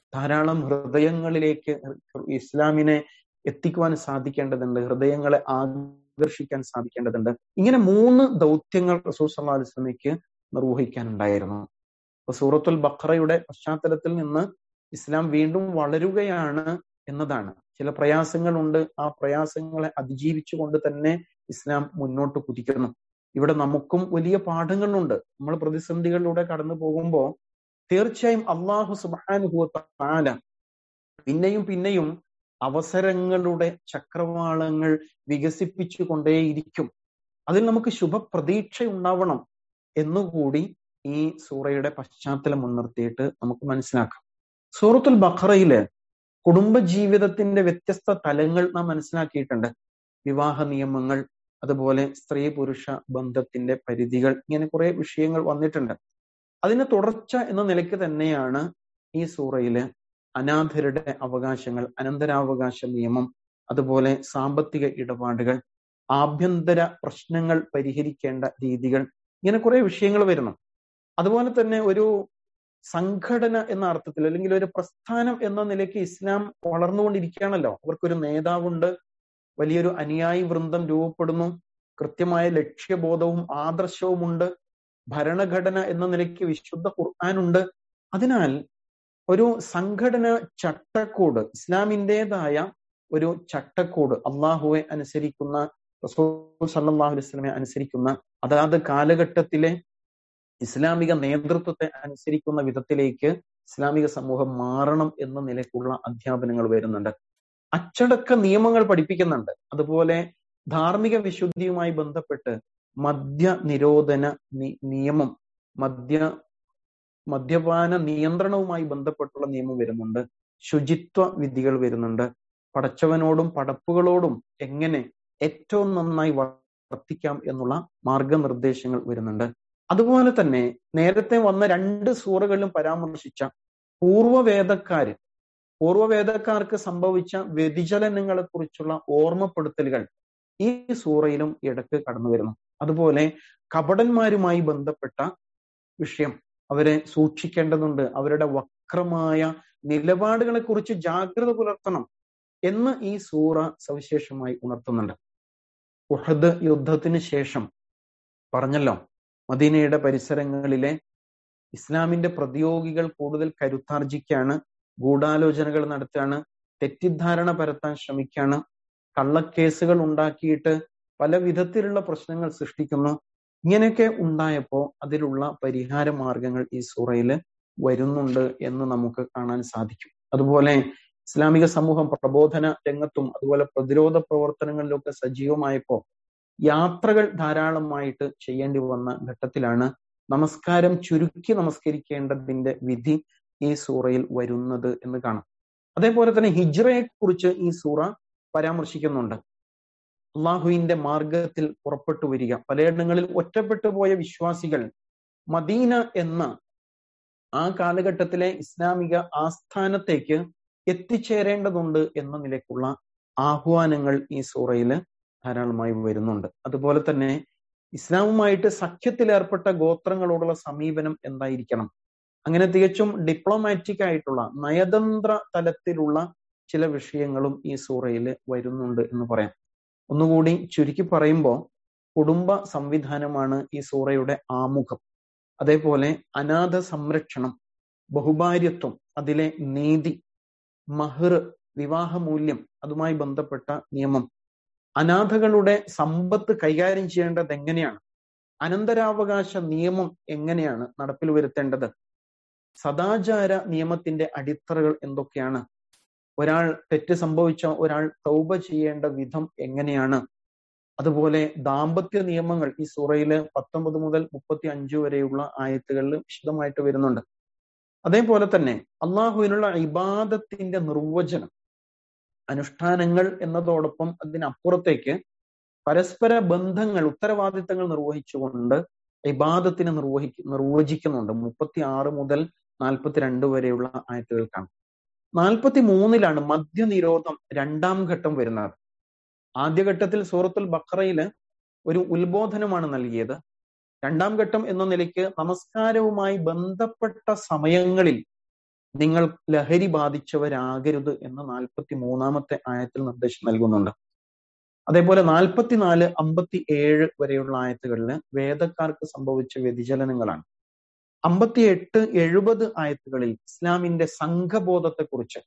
ധാരാളം ഹൃദയങ്ങളിലേക്ക് ഇസ്ലാമിനെ എത്തിക്കുവാൻ സാധിക്കേണ്ടതുണ്ട് ഹൃദയങ്ങളെ ആകർഷിക്കാൻ സാധിക്കേണ്ടതുണ്ട് ഇങ്ങനെ മൂന്ന് ദൗത്യങ്ങൾ റസൂൽ സല്ലാ അലുസ്ലമിക്ക് നിർവഹിക്കാനുണ്ടായിരുന്നു അപ്പൊ സൂറത്തുൽ ബഖറയുടെ പശ്ചാത്തലത്തിൽ നിന്ന് ഇസ്ലാം വീണ്ടും വളരുകയാണ് എന്നതാണ് ചില പ്രയാസങ്ങളുണ്ട് ആ പ്രയാസങ്ങളെ അതിജീവിച്ചുകൊണ്ട് തന്നെ ഇസ്ലാം മുന്നോട്ട് കുതിക്കുന്നു ഇവിടെ നമുക്കും വലിയ പാഠങ്ങളുണ്ട് നമ്മൾ പ്രതിസന്ധികളിലൂടെ കടന്നു പോകുമ്പോൾ തീർച്ചയായും അള്ളാഹു സുബാനുഭവത്താല പിന്നെയും പിന്നെയും അവസരങ്ങളുടെ ചക്രവാളങ്ങൾ വികസിപ്പിച്ചു കൊണ്ടേയിരിക്കും അതിൽ നമുക്ക് ശുഭപ്രതീക്ഷ ഉണ്ടാവണം എന്നുകൂടി ഈ സൂറയുടെ പശ്ചാത്തലം മുൻനിർത്തിയിട്ട് നമുക്ക് മനസ്സിലാക്കാം സൂറത്തുൽ ബഖറയില് കുടുംബജീവിതത്തിന്റെ വ്യത്യസ്ത തലങ്ങൾ നാം മനസ്സിലാക്കിയിട്ടുണ്ട് വിവാഹ നിയമങ്ങൾ അതുപോലെ സ്ത്രീ പുരുഷ ബന്ധത്തിന്റെ പരിധികൾ ഇങ്ങനെ കുറെ വിഷയങ്ങൾ വന്നിട്ടുണ്ട് അതിന് തുടർച്ച എന്ന നിലയ്ക്ക് തന്നെയാണ് ഈ സൂറയില് അനാഥരുടെ അവകാശങ്ങൾ അനന്തരാവകാശ നിയമം അതുപോലെ സാമ്പത്തിക ഇടപാടുകൾ ആഭ്യന്തര പ്രശ്നങ്ങൾ പരിഹരിക്കേണ്ട രീതികൾ ഇങ്ങനെ കുറെ വിഷയങ്ങൾ വരുന്നു അതുപോലെ തന്നെ ഒരു സംഘടന എന്ന അർത്ഥത്തിൽ അല്ലെങ്കിൽ ഒരു പ്രസ്ഥാനം എന്ന നിലയ്ക്ക് ഇസ്ലാം വളർന്നുകൊണ്ടിരിക്കുകയാണല്ലോ അവർക്കൊരു നേതാവുണ്ട് വലിയൊരു അനുയായി വൃന്ദം രൂപപ്പെടുന്നു കൃത്യമായ ലക്ഷ്യബോധവും ആദർശവുമുണ്ട് ഭരണഘടന എന്ന നിലയ്ക്ക് വിശുദ്ധ ഖുർആാനുണ്ട് അതിനാൽ ഒരു സംഘടന ചട്ടക്കൂട് ഇസ്ലാമിൻ്റെതായ ഒരു ചട്ടക്കൂട് അള്ളാഹുവെ അനുസരിക്കുന്ന റസൂൽ സല്ലാഹു അലൈസ്ലമെ അനുസരിക്കുന്ന അതാത് കാലഘട്ടത്തിലെ ഇസ്ലാമിക നേതൃത്വത്തെ അനുസരിക്കുന്ന വിധത്തിലേക്ക് ഇസ്ലാമിക സമൂഹം മാറണം എന്ന നിലയ്ക്കുള്ള അധ്യാപനങ്ങൾ വരുന്നുണ്ട് അച്ചടക്ക നിയമങ്ങൾ പഠിപ്പിക്കുന്നുണ്ട് അതുപോലെ ധാർമ്മിക വിശുദ്ധിയുമായി ബന്ധപ്പെട്ട് മദ്യ നിരോധന നിയമം മദ്യ മദ്യപാന നിയന്ത്രണവുമായി ബന്ധപ്പെട്ടുള്ള നിയമം വരുന്നുണ്ട് ശുചിത്വ വിധികൾ വരുന്നുണ്ട് പടച്ചവനോടും പടപ്പുകളോടും എങ്ങനെ ഏറ്റവും നന്നായി വർത്തിക്കാം എന്നുള്ള മാർഗനിർദ്ദേശങ്ങൾ വരുന്നുണ്ട് അതുപോലെ തന്നെ നേരത്തെ വന്ന രണ്ട് സൂറകളിലും പരാമർശിച്ച പൂർവ്വവേദക്കാര് പൂർവ്വവേദക്കാർക്ക് സംഭവിച്ച വ്യതിചലനങ്ങളെ കുറിച്ചുള്ള ഓർമ്മപ്പെടുത്തലുകൾ ഈ സൂറയിലും ഇടയ്ക്ക് കടന്നു വരുന്നു അതുപോലെ കപടന്മാരുമായി ബന്ധപ്പെട്ട വിഷയം അവരെ സൂക്ഷിക്കേണ്ടതുണ്ട് അവരുടെ വക്രമായ നിലപാടുകളെ കുറിച്ച് ജാഗ്രത പുലർത്തണം എന്ന് ഈ സൂറ സവിശേഷമായി ഉണർത്തുന്നുണ്ട് ഉഹദ് യുദ്ധത്തിന് ശേഷം പറഞ്ഞല്ലോ മദീനയുടെ പരിസരങ്ങളിലെ ഇസ്ലാമിന്റെ പ്രതിയോഗികൾ കൂടുതൽ കരുത്താർജിക്കാണ് ഗൂഢാലോചനകൾ നടത്തുകയാണ് തെറ്റിദ്ധാരണ പരത്താൻ ശ്രമിക്കുകയാണ് കള്ളക്കേസുകൾ ഉണ്ടാക്കിയിട്ട് പല വിധത്തിലുള്ള പ്രശ്നങ്ങൾ സൃഷ്ടിക്കുന്നു ഇങ്ങനെയൊക്കെ ഉണ്ടായപ്പോൾ അതിലുള്ള പരിഹാര മാർഗങ്ങൾ ഈ സൂറയിൽ വരുന്നുണ്ട് എന്ന് നമുക്ക് കാണാൻ സാധിക്കും അതുപോലെ ഇസ്ലാമിക സമൂഹം പ്രബോധന രംഗത്തും അതുപോലെ പ്രതിരോധ പ്രവർത്തനങ്ങളിലൊക്കെ സജീവമായപ്പോൾ യാത്രകൾ ധാരാളമായിട്ട് ചെയ്യേണ്ടി വന്ന ഘട്ടത്തിലാണ് നമസ്കാരം ചുരുക്കി നമസ്കരിക്കേണ്ടതിന്റെ വിധി ഈ സൂറയിൽ വരുന്നത് എന്ന് കാണാം അതേപോലെ തന്നെ ഹിജ്റയെ കുറിച്ച് ഈ സൂറ പരാമർശിക്കുന്നുണ്ട് അള്ളാഹുവിന്റെ മാർഗത്തിൽ പുറപ്പെട്ടു വരിക പലയിടങ്ങളിൽ ഒറ്റപ്പെട്ടു പോയ വിശ്വാസികൾ മദീന എന്ന ആ കാലഘട്ടത്തിലെ ഇസ്ലാമിക ആസ്ഥാനത്തേക്ക് എത്തിച്ചേരേണ്ടതുണ്ട് എന്ന നിലയ്ക്കുള്ള ആഹ്വാനങ്ങൾ ഈ സൂറയിൽ ധാരാളമായി വരുന്നുണ്ട് അതുപോലെ തന്നെ ഇസ്ലാമുമായിട്ട് സഖ്യത്തിലേർപ്പെട്ട ഗോത്രങ്ങളോടുള്ള സമീപനം എന്തായിരിക്കണം അങ്ങനെ തികച്ചും ഡിപ്ലോമാറ്റിക് ആയിട്ടുള്ള നയതന്ത്ര തലത്തിലുള്ള ചില വിഷയങ്ങളും ഈ സൂറയിൽ വരുന്നുണ്ട് എന്ന് പറയാം ഒന്നുകൂടി ചുരുക്കി പറയുമ്പോൾ കുടുംബ സംവിധാനമാണ് ഈ സൂറയുടെ ആമുഖം അതേപോലെ അനാഥ സംരക്ഷണം ബഹുഭാര്യത്വം അതിലെ നീതി മഹർ വിവാഹമൂല്യം അതുമായി ബന്ധപ്പെട്ട നിയമം അനാഥകളുടെ സമ്പത്ത് കൈകാര്യം ചെയ്യേണ്ടത് എങ്ങനെയാണ് അനന്തരാവകാശ നിയമം എങ്ങനെയാണ് നടപ്പിൽ വരുത്തേണ്ടത് സദാചാര നിയമത്തിന്റെ അടിത്തറകൾ എന്തൊക്കെയാണ് ഒരാൾ തെറ്റ് സംഭവിച്ച ഒരാൾ തൗബ ചെയ്യേണ്ട വിധം എങ്ങനെയാണ് അതുപോലെ ദാമ്പത്യ നിയമങ്ങൾ ഈ സൂറയില് പത്തൊമ്പത് മുതൽ മുപ്പത്തി അഞ്ചു വരെയുള്ള ആയത്തുകളിൽ വിശദമായിട്ട് വരുന്നുണ്ട് അതേപോലെ തന്നെ അള്ളാഹുവിനുള്ള ഇബാദത്തിന്റെ നിർവചനം അനുഷ്ഠാനങ്ങൾ എന്നതോടൊപ്പം അതിനപ്പുറത്തേക്ക് പരസ്പര ബന്ധങ്ങൾ ഉത്തരവാദിത്തങ്ങൾ നിർവഹിച്ചുകൊണ്ട് ഇബാദത്തിനെ നിർവഹി നിർവചിക്കുന്നുണ്ട് മുപ്പത്തി ആറ് മുതൽ നാൽപ്പത്തിരണ്ട് വരെയുള്ള ആയത്തുകൾക്കാണ് നാൽപ്പത്തി മൂന്നിലാണ് മദ്യനിരോധം രണ്ടാം ഘട്ടം വരുന്നത് ആദ്യഘട്ടത്തിൽ സൂറത്തുൽ ബഖറയില് ഒരു ഉത്ബോധനമാണ് നൽകിയത് രണ്ടാം ഘട്ടം എന്ന നിലയ്ക്ക് നമസ്കാരവുമായി ബന്ധപ്പെട്ട സമയങ്ങളിൽ നിങ്ങൾ ലഹരി ബാധിച്ചവരാകരുത് എന്ന് നാൽപ്പത്തി മൂന്നാമത്തെ ആയത്തിൽ നിർദ്ദേശം നൽകുന്നുണ്ട് അതേപോലെ നാൽപ്പത്തിനാല് അമ്പത്തി ഏഴ് വരെയുള്ള ആയത്തുകളിൽ വേദക്കാർക്ക് സംഭവിച്ച വ്യതിചലനങ്ങളാണ് അമ്പത്തി എട്ട് എഴുപത് ആയത്തുകളിൽ ഇസ്ലാമിന്റെ സംഘബോധത്തെക്കുറിച്ച്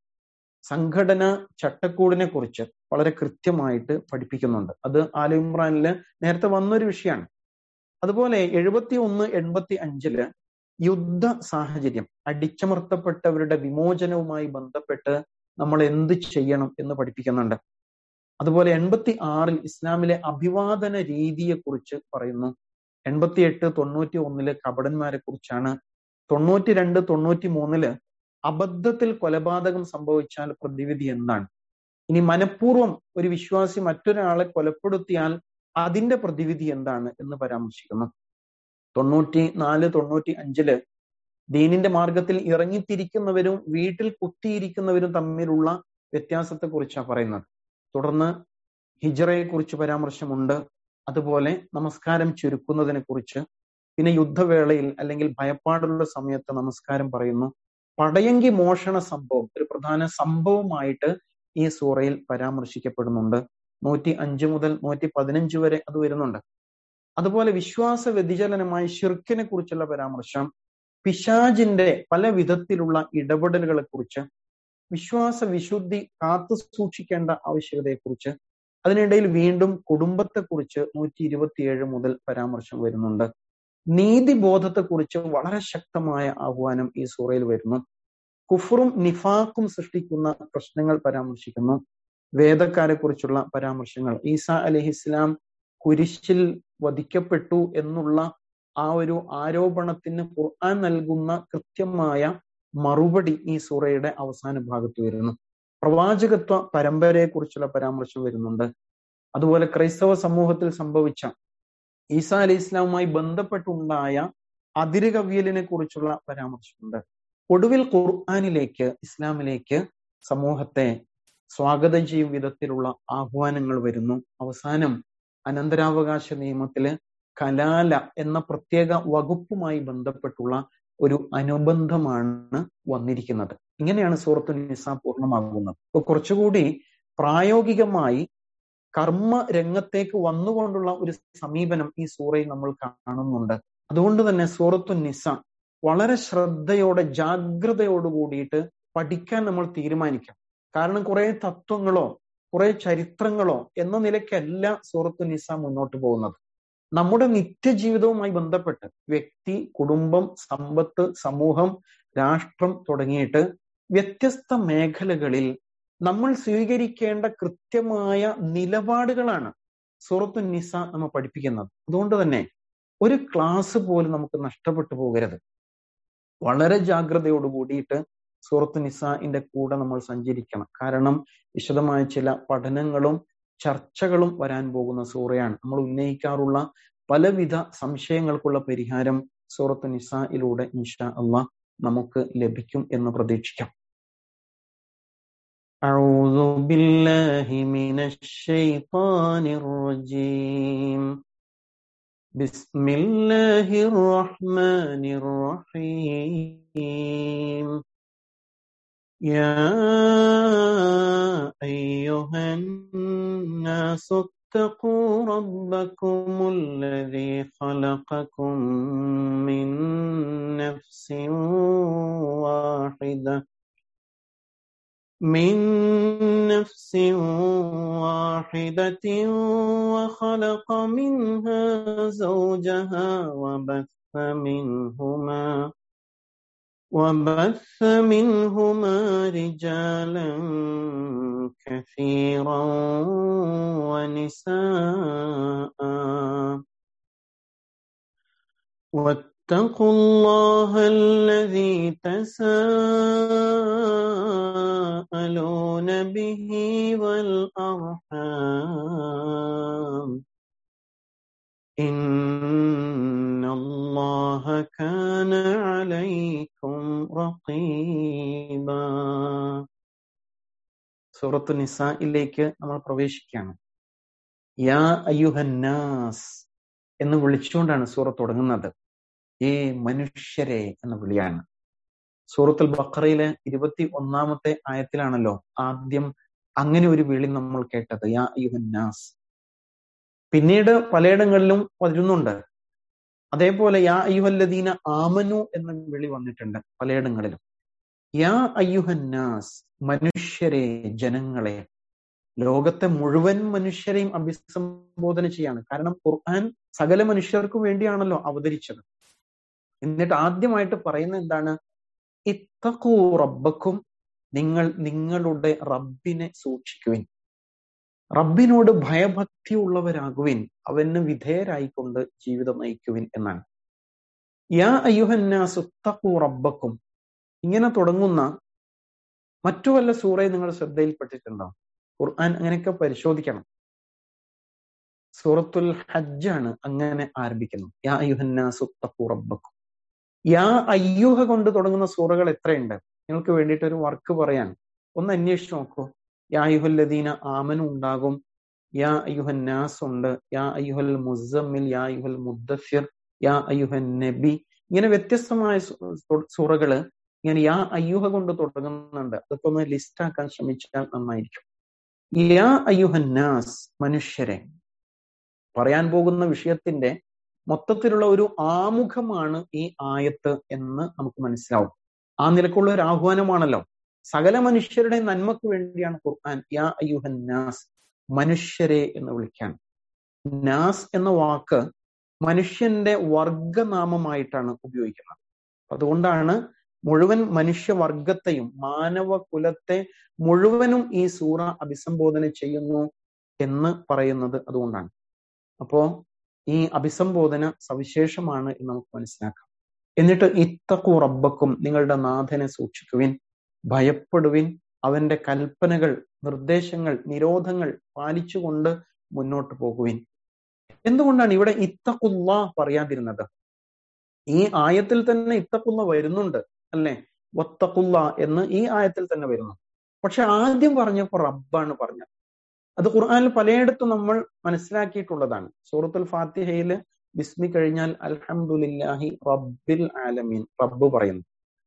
സംഘടന ചട്ടക്കൂടിനെ കുറിച്ച് വളരെ കൃത്യമായിട്ട് പഠിപ്പിക്കുന്നുണ്ട് അത് ആല ഇമ്രാനില് നേരത്തെ വന്നൊരു വിഷയമാണ് അതുപോലെ എഴുപത്തി ഒന്ന് എൺപത്തി അഞ്ചില് യുദ്ധ സാഹചര്യം അടിച്ചമർത്തപ്പെട്ടവരുടെ വിമോചനവുമായി ബന്ധപ്പെട്ട് നമ്മൾ എന്ത് ചെയ്യണം എന്ന് പഠിപ്പിക്കുന്നുണ്ട് അതുപോലെ എൺപത്തി ആറിൽ ഇസ്ലാമിലെ അഭിവാദന രീതിയെ കുറിച്ച് പറയുന്നു എൺപത്തി എട്ട് തൊണ്ണൂറ്റി ഒന്നില് കപടന്മാരെ കുറിച്ചാണ് തൊണ്ണൂറ്റി രണ്ട് തൊണ്ണൂറ്റി മൂന്നില് അബദ്ധത്തിൽ കൊലപാതകം സംഭവിച്ചാൽ പ്രതിവിധി എന്താണ് ഇനി മനഃപൂർവ്വം ഒരു വിശ്വാസി മറ്റൊരാളെ കൊലപ്പെടുത്തിയാൽ അതിന്റെ പ്രതിവിധി എന്താണ് എന്ന് പരാമർശിക്കുന്നു തൊണ്ണൂറ്റി നാല് തൊണ്ണൂറ്റി അഞ്ചില് ദീനിന്റെ മാർഗത്തിൽ ഇറങ്ങിത്തിരിക്കുന്നവരും വീട്ടിൽ കുത്തിയിരിക്കുന്നവരും തമ്മിലുള്ള വ്യത്യാസത്തെ കുറിച്ചാണ് പറയുന്നത് തുടർന്ന് ഹിജറയെ കുറിച്ച് പരാമർശമുണ്ട് അതുപോലെ നമസ്കാരം ചുരുക്കുന്നതിനെ കുറിച്ച് പിന്നെ യുദ്ധവേളയിൽ അല്ലെങ്കിൽ ഭയപ്പാടുള്ള സമയത്ത് നമസ്കാരം പറയുന്നു പടയങ്കി മോഷണ സംഭവം ഒരു പ്രധാന സംഭവമായിട്ട് ഈ സൂറയിൽ പരാമർശിക്കപ്പെടുന്നുണ്ട് നൂറ്റി അഞ്ച് മുതൽ നൂറ്റി പതിനഞ്ച് വരെ അത് വരുന്നുണ്ട് അതുപോലെ വിശ്വാസ വ്യതിചലനമായി ഷിർക്കിനെ കുറിച്ചുള്ള പരാമർശം പിശാജിന്റെ പല വിധത്തിലുള്ള ഇടപെടലുകളെ കുറിച്ച് വിശ്വാസ വിശുദ്ധി കാത്തു സൂക്ഷിക്കേണ്ട ആവശ്യകതയെക്കുറിച്ച് അതിനിടയിൽ വീണ്ടും കുടുംബത്തെക്കുറിച്ച് നൂറ്റി ഇരുപത്തിയേഴ് മുതൽ പരാമർശം വരുന്നുണ്ട് നീതിബോധത്തെക്കുറിച്ച് വളരെ ശക്തമായ ആഹ്വാനം ഈ സൂറയിൽ വരുന്നു കുഫറും നിഫാക്കും സൃഷ്ടിക്കുന്ന പ്രശ്നങ്ങൾ പരാമർശിക്കുന്നു വേദക്കാരെ കുറിച്ചുള്ള പരാമർശങ്ങൾ ഈസ അലഹിസ്ലാം കുരിശിൽ വധിക്കപ്പെട്ടു എന്നുള്ള ആ ഒരു ആരോപണത്തിന് ഖുർആൻ നൽകുന്ന കൃത്യമായ മറുപടി ഈ സൂറയുടെ അവസാന ഭാഗത്ത് വരുന്നു പ്രവാചകത്വ പരമ്പരയെ കുറിച്ചുള്ള പരാമർശം വരുന്നുണ്ട് അതുപോലെ ക്രൈസ്തവ സമൂഹത്തിൽ സംഭവിച്ച ഈസാ അലി ഇസ്ലാമുമായി ബന്ധപ്പെട്ടുണ്ടായ അതിരുകവിയലിനെ കുറിച്ചുള്ള പരാമർശമുണ്ട് ഒടുവിൽ ഖുർആാനിലേക്ക് ഇസ്ലാമിലേക്ക് സമൂഹത്തെ സ്വാഗതം ചെയ്യും വിധത്തിലുള്ള ആഹ്വാനങ്ങൾ വരുന്നു അവസാനം അനന്തരാവകാശ നിയമത്തില് കലാല എന്ന പ്രത്യേക വകുപ്പുമായി ബന്ധപ്പെട്ടുള്ള ഒരു അനുബന്ധമാണ് വന്നിരിക്കുന്നത് ഇങ്ങനെയാണ് സൂറത്തു നിസ പൂർണ്ണമാകുന്നത് അപ്പൊ കുറച്ചുകൂടി പ്രായോഗികമായി കർമ്മ രംഗത്തേക്ക് വന്നുകൊണ്ടുള്ള ഒരു സമീപനം ഈ സൂറയിൽ നമ്മൾ കാണുന്നുണ്ട് അതുകൊണ്ട് തന്നെ സൂറത്തു നിസ വളരെ ശ്രദ്ധയോടെ ജാഗ്രതയോട് കൂടിയിട്ട് പഠിക്കാൻ നമ്മൾ തീരുമാനിക്കാം കാരണം കുറെ തത്വങ്ങളോ കുറെ ചരിത്രങ്ങളോ എന്ന നിലയ്ക്കല്ല സൂറത്തു നിസ മുന്നോട്ട് പോകുന്നത് നമ്മുടെ നിത്യജീവിതവുമായി ബന്ധപ്പെട്ട് വ്യക്തി കുടുംബം സമ്പത്ത് സമൂഹം രാഷ്ട്രം തുടങ്ങിയിട്ട് വ്യത്യസ്ത മേഖലകളിൽ നമ്മൾ സ്വീകരിക്കേണ്ട കൃത്യമായ നിലപാടുകളാണ് സൂറത്തു നിസ നമ്മൾ പഠിപ്പിക്കുന്നത് അതുകൊണ്ട് തന്നെ ഒരു ക്ലാസ് പോലും നമുക്ക് നഷ്ടപ്പെട്ടു പോകരുത് വളരെ ജാഗ്രതയോട് കൂടിയിട്ട് സൂറത്ത് നിസാഇന്റെ കൂടെ നമ്മൾ സഞ്ചരിക്കണം കാരണം വിശദമായ ചില പഠനങ്ങളും ചർച്ചകളും വരാൻ പോകുന്ന സൂറയാണ് നമ്മൾ ഉന്നയിക്കാറുള്ള പലവിധ സംശയങ്ങൾക്കുള്ള പരിഹാരം സൂറത്ത് നിസായിലൂടെ ഇൻഷാ അള്ളാഹ് നമുക്ക് ലഭിക്കും എന്ന് പ്രതീക്ഷിക്കാം أعوذ بالله من الشيطان الرجيم بسم الله الرحمن الرحيم يا أيها الناس اتقوا ربكم الذي خلقكم من نفس واحدة من نفس واحدة وخلق منها زوجها وبث منهما وبث منهما رجالا كثيرا ونساء واتقوا الله الذي تساءلون به والأرحام إن الله كان عليكم رقيبا സൂറത്ത് നിസായിലേക്ക് നമ്മൾ പ്രവേശിക്കുകയാണ് യാ അയ്യുഹന്നാസ് എന്ന് വിളിച്ചുകൊണ്ടാണ് സൂറത്ത് തുടങ്ങുന്നത് ഏ മനുഷ്യരെ എന്ന വിളിയാണ് സൂറത്തുൽ ബഖറയിലെ ഇരുപത്തി ഒന്നാമത്തെ ആയത്തിലാണല്ലോ ആദ്യം അങ്ങനെ ഒരു വിളി നമ്മൾ കേട്ടത് യാ യുഹന്നാസ് പിന്നീട് പലയിടങ്ങളിലും വരുന്നുണ്ട് അതേപോലെ യാ അയ്യുഹല്ലദീന ആമനു എന്ന വിളി വന്നിട്ടുണ്ട് പലയിടങ്ങളിലും യാ അയ്യുഹന്നാസ് മനുഷ്യരെ ജനങ്ങളെ ലോകത്തെ മുഴുവൻ മനുഷ്യരെയും അഭിസംബോധന ചെയ്യാണ് കാരണം ഖുർആൻ സകല മനുഷ്യർക്കും വേണ്ടിയാണല്ലോ അവതരിച്ചത് എന്നിട്ട് ആദ്യമായിട്ട് പറയുന്ന എന്താണ് ഇത്തഖൂ റബ്ബക്കും നിങ്ങൾ നിങ്ങളുടെ റബ്ബിനെ സൂക്ഷിക്കുവിൻ റബ്ബിനോട് ഭയഭക്തി ഉള്ളവരാകുവിൻ അവന് വിധേയരായിക്കൊണ്ട് ജീവിതം നയിക്കുവിൻ എന്നാണ് യാ അയ്യുഹന്നാസ് ഇത്തഖൂ റബ്ബക്കും ഇങ്ങനെ തുടങ്ങുന്ന മറ്റു വല്ല സൂറയെ നിങ്ങൾ ശ്രദ്ധയിൽപ്പെട്ടിട്ടുണ്ടോ ഖുർആൻ അങ്ങനെയൊക്കെ പരിശോധിക്കണം സൂറത്തുൽ ഹജ്ജാണ് അങ്ങനെ ആരംഭിക്കുന്നത് യാ അയ്യുഹന്നാസ് ഇത്തഖൂ റബ്ബക്കും യാ അയ്യുഹ കൊണ്ട് തുടങ്ങുന്ന സൂറകൾ എത്രയുണ്ട് നിങ്ങൾക്ക് വേണ്ടിയിട്ട് ഒരു വർക്ക് പറയാൻ ഒന്ന് അന്വേഷിച്ച് നോക്കൂ യാ അയ്യുഹല്ലദീന ആമനു ഉണ്ടാകും യാ അയ്യുഹൻ നാസ് ഉണ്ട് യാ അയ്യുഹൽ മുസമ്മിൽ യാ അയ്യുഹൽ മുദ്ദഫിർ യാ അയ്യുഹൻ നബി ഇങ്ങനെ വ്യത്യസ്തമായ സൂറകള് ഇങ്ങനെ യാ അയ്യുഹ കൊണ്ട് തുടങ്ങുന്നുണ്ട് അതൊക്കെ ഒന്ന് ലിസ്റ്റ് ആക്കാൻ ശ്രമിച്ചാൽ നന്നായിരിക്കും യാ അയ്യുഹൻ നാസ് മനുഷ്യരെ പറയാൻ പോകുന്ന വിഷയത്തിന്റെ മൊത്തത്തിലുള്ള ഒരു ആമുഖമാണ് ഈ ആയത്ത് എന്ന് നമുക്ക് മനസ്സിലാവും ആ നിലക്കുള്ള ഒരു ആഹ്വാനമാണല്ലോ സകല മനുഷ്യരുടെ നന്മക്ക് വേണ്ടിയാണ് ഖുർആൻ യാ അയ്യുഹൻ നാസ് മനുഷ്യരെ എന്ന് വിളിക്കാൻ നാസ് എന്ന വാക്ക് മനുഷ്യന്റെ വർഗനാമമായിട്ടാണ് ഉപയോഗിക്കുന്നത് അതുകൊണ്ടാണ് മുഴുവൻ മനുഷ്യവർഗത്തെയും മാനവ കുലത്തെ മുഴുവനും ഈ സൂറ അഭിസംബോധന ചെയ്യുന്നു എന്ന് പറയുന്നത് അതുകൊണ്ടാണ് അപ്പോ ഈ അഭിസംബോധന സവിശേഷമാണ് എന്ന് നമുക്ക് മനസ്സിലാക്കാം എന്നിട്ട് ഇത്തക്കു റബ്ബക്കും നിങ്ങളുടെ നാഥനെ സൂക്ഷിക്കുവിൻ ഭയപ്പെടുവിൻ അവന്റെ കൽപ്പനകൾ നിർദ്ദേശങ്ങൾ നിരോധങ്ങൾ പാലിച്ചുകൊണ്ട് മുന്നോട്ട് പോകുവിൻ എന്തുകൊണ്ടാണ് ഇവിടെ ഇത്തക്കുള്ള പറയാതിരുന്നത് ഈ ആയത്തിൽ തന്നെ ഇത്തക്കുള്ള വരുന്നുണ്ട് അല്ലെ വത്തക്കുള്ള എന്ന് ഈ ആയത്തിൽ തന്നെ വരുന്നു പക്ഷെ ആദ്യം പറഞ്ഞപ്പോ റബ്ബാണ് പറഞ്ഞത് അത് ഖുർആനിൽ പലയിടത്തും നമ്മൾ മനസ്സിലാക്കിയിട്ടുള്ളതാണ് സൂറത്തുൽ ഫാത്തിഹയില് ബിസ്മി കഴിഞ്ഞാൽ അൽഹംദുലില്ലാഹി റബ്ബിൽ ആലമീൻ റബ്ബ് പറയുന്നു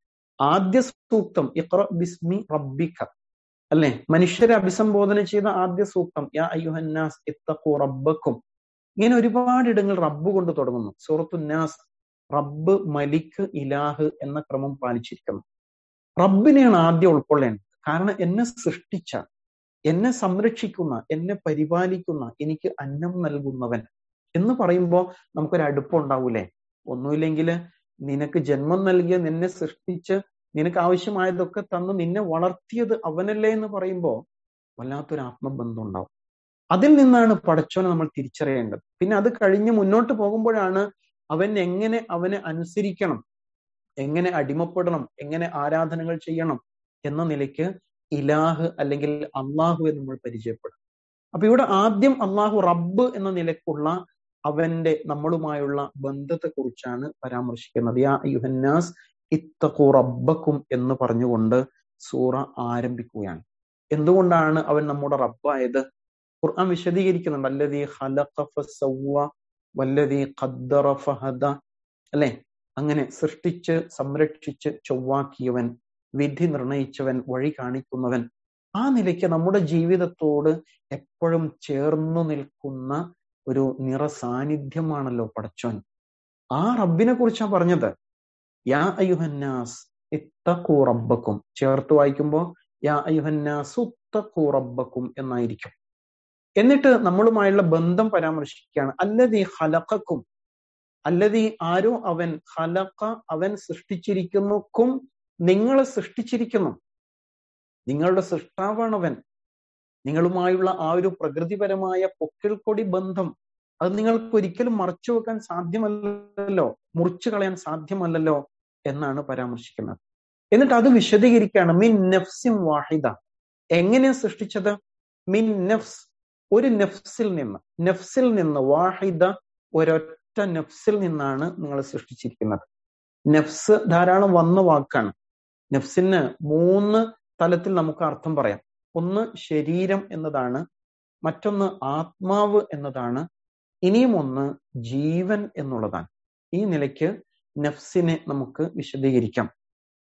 ആദ്യ സൂക്തം ഇഖ്റ ബിസ്മി റബ്ബിക അല്ലെ മനുഷ്യരെ അഭിസംബോധന ചെയ്ത ആദ്യ സൂക്തം യാ അയ്യുഹന്നാസ് ഇത്തഖു റബ്ബക്കും ഇങ്ങനെ ഒരുപാട് ഇടങ്ങൾ റബ്ബ് കൊണ്ട് തുടങ്ങുന്നു സൂറത്തു നാസ് റബ്ബ് മലിക് ഇലാഹ് എന്ന ക്രമം പാലിച്ചിരിക്കുന്നു റബ്ബിനെയാണ് ആദ്യം ഉൾക്കൊള്ളേണ്ടത് കാരണം എന്നെ സൃഷ്ടിച്ച എന്നെ സംരക്ഷിക്കുന്ന എന്നെ പരിപാലിക്കുന്ന എനിക്ക് അന്നം നൽകുന്നവൻ എന്ന് പറയുമ്പോൾ നമുക്കൊരു അടുപ്പുണ്ടാവൂലേ ഒന്നുമില്ലെങ്കിൽ നിനക്ക് ജന്മം നൽകിയ നിന്നെ സൃഷ്ടിച്ച് നിനക്ക് ആവശ്യമായതൊക്കെ തന്ന് നിന്നെ വളർത്തിയത് അവനല്ലേ എന്ന് പറയുമ്പോൾ വല്ലാത്തൊരു ആത്മബന്ധം ഉണ്ടാവും അതിൽ നിന്നാണ് പടച്ചോനെ നമ്മൾ തിരിച്ചറിയേണ്ടത് പിന്നെ അത് കഴിഞ്ഞ് മുന്നോട്ട് പോകുമ്പോഴാണ് അവൻ എങ്ങനെ അവനെ അനുസരിക്കണം എങ്ങനെ അടിമപ്പെടണം എങ്ങനെ ആരാധനകൾ ചെയ്യണം എന്ന നിലയ്ക്ക് ഇലാഹ് അല്ലെങ്കിൽ അള്ളാഹു എന്ന് നമ്മൾ പരിചയപ്പെടും അപ്പൊ ഇവിടെ ആദ്യം അള്ളാഹു റബ്ബ് എന്ന നിലക്കുള്ള അവന്റെ നമ്മളുമായുള്ള ബന്ധത്തെ കുറിച്ചാണ് പരാമർശിക്കുന്നത് യാ യുഹന്നാസ് ഇത്തഖു റബ്ബക്കും എന്ന് പറഞ്ഞുകൊണ്ട് സൂറ ആരംഭിക്കുകയാണ് എന്തുകൊണ്ടാണ് അവൻ നമ്മുടെ റബ്ബായത് ഖുർആൻ വിശദീകരിക്കുന്നുണ്ട് അല്ലതീ ഖലഖ ഫസവ്വ വല്ലതീ ഖദ്ദറ ഫഹദ അല്ലെ അങ്ങനെ സൃഷ്ടിച്ച് സംരക്ഷിച്ച് ചൊവ്വാക്കിയവൻ വിധി നിർണയിച്ചവൻ വഴി കാണിക്കുന്നവൻ ആ നിലയ്ക്ക് നമ്മുടെ ജീവിതത്തോട് എപ്പോഴും ചേർന്നു നിൽക്കുന്ന ഒരു നിറ സാന്നിധ്യമാണല്ലോ പടച്ചോൻ ആ റബ്ബിനെ കുറിച്ചാണ് പറഞ്ഞത് യാ അയുഹന്നാസ് ഇത്തഖൂ റബ്ബക്കും ചേർത്ത് വായിക്കുമ്പോ യാ അയുഹന്നാസ് ഉത്തഖൂ റബ്ബക്കും എന്നായിരിക്കും എന്നിട്ട് നമ്മളുമായുള്ള ബന്ധം പരാമർശിക്കുകയാണ് അല്ലതീ ഹലക്കും അല്ലതീ ആരോ അവൻ ഹലക്ക അവൻ സൃഷ്ടിച്ചിരിക്കുന്നു കും നിങ്ങളെ സൃഷ്ടിച്ചിരിക്കുന്നു നിങ്ങളുടെ സൃഷ്ടാവാണവൻ നിങ്ങളുമായുള്ള ആ ഒരു പ്രകൃതിപരമായ പൊക്കിൾക്കൊടി ബന്ധം അത് നിങ്ങൾക്ക് ഒരിക്കലും മറച്ചു വെക്കാൻ സാധ്യമല്ലല്ലോ മുറിച്ചു കളയാൻ സാധ്യമല്ലല്ലോ എന്നാണ് പരാമർശിക്കുന്നത് എന്നിട്ട് അത് വിശദീകരിക്കുകയാണ് മിൻ നഫ്സിൻ വാഹിദ എങ്ങനെയാ സൃഷ്ടിച്ചത് മിൻ നഫ്സ് ഒരു നഫ്സിൽ നിന്ന് നഫ്സിൽ നിന്ന് വാഹിദ ഒരൊറ്റ നഫ്സിൽ നിന്നാണ് നിങ്ങൾ സൃഷ്ടിച്ചിരിക്കുന്നത് നഫ്സ് ധാരാളം വന്ന വാക്കാണ് നഫ്സിന് മൂന്ന് തലത്തിൽ നമുക്ക് അർത്ഥം പറയാം ഒന്ന് ശരീരം എന്നതാണ് മറ്റൊന്ന് ആത്മാവ് എന്നതാണ് ഇനിയും ഒന്ന് ജീവൻ എന്നുള്ളതാണ് ഈ നിലയ്ക്ക് നഫ്സിനെ നമുക്ക് വിശദീകരിക്കാം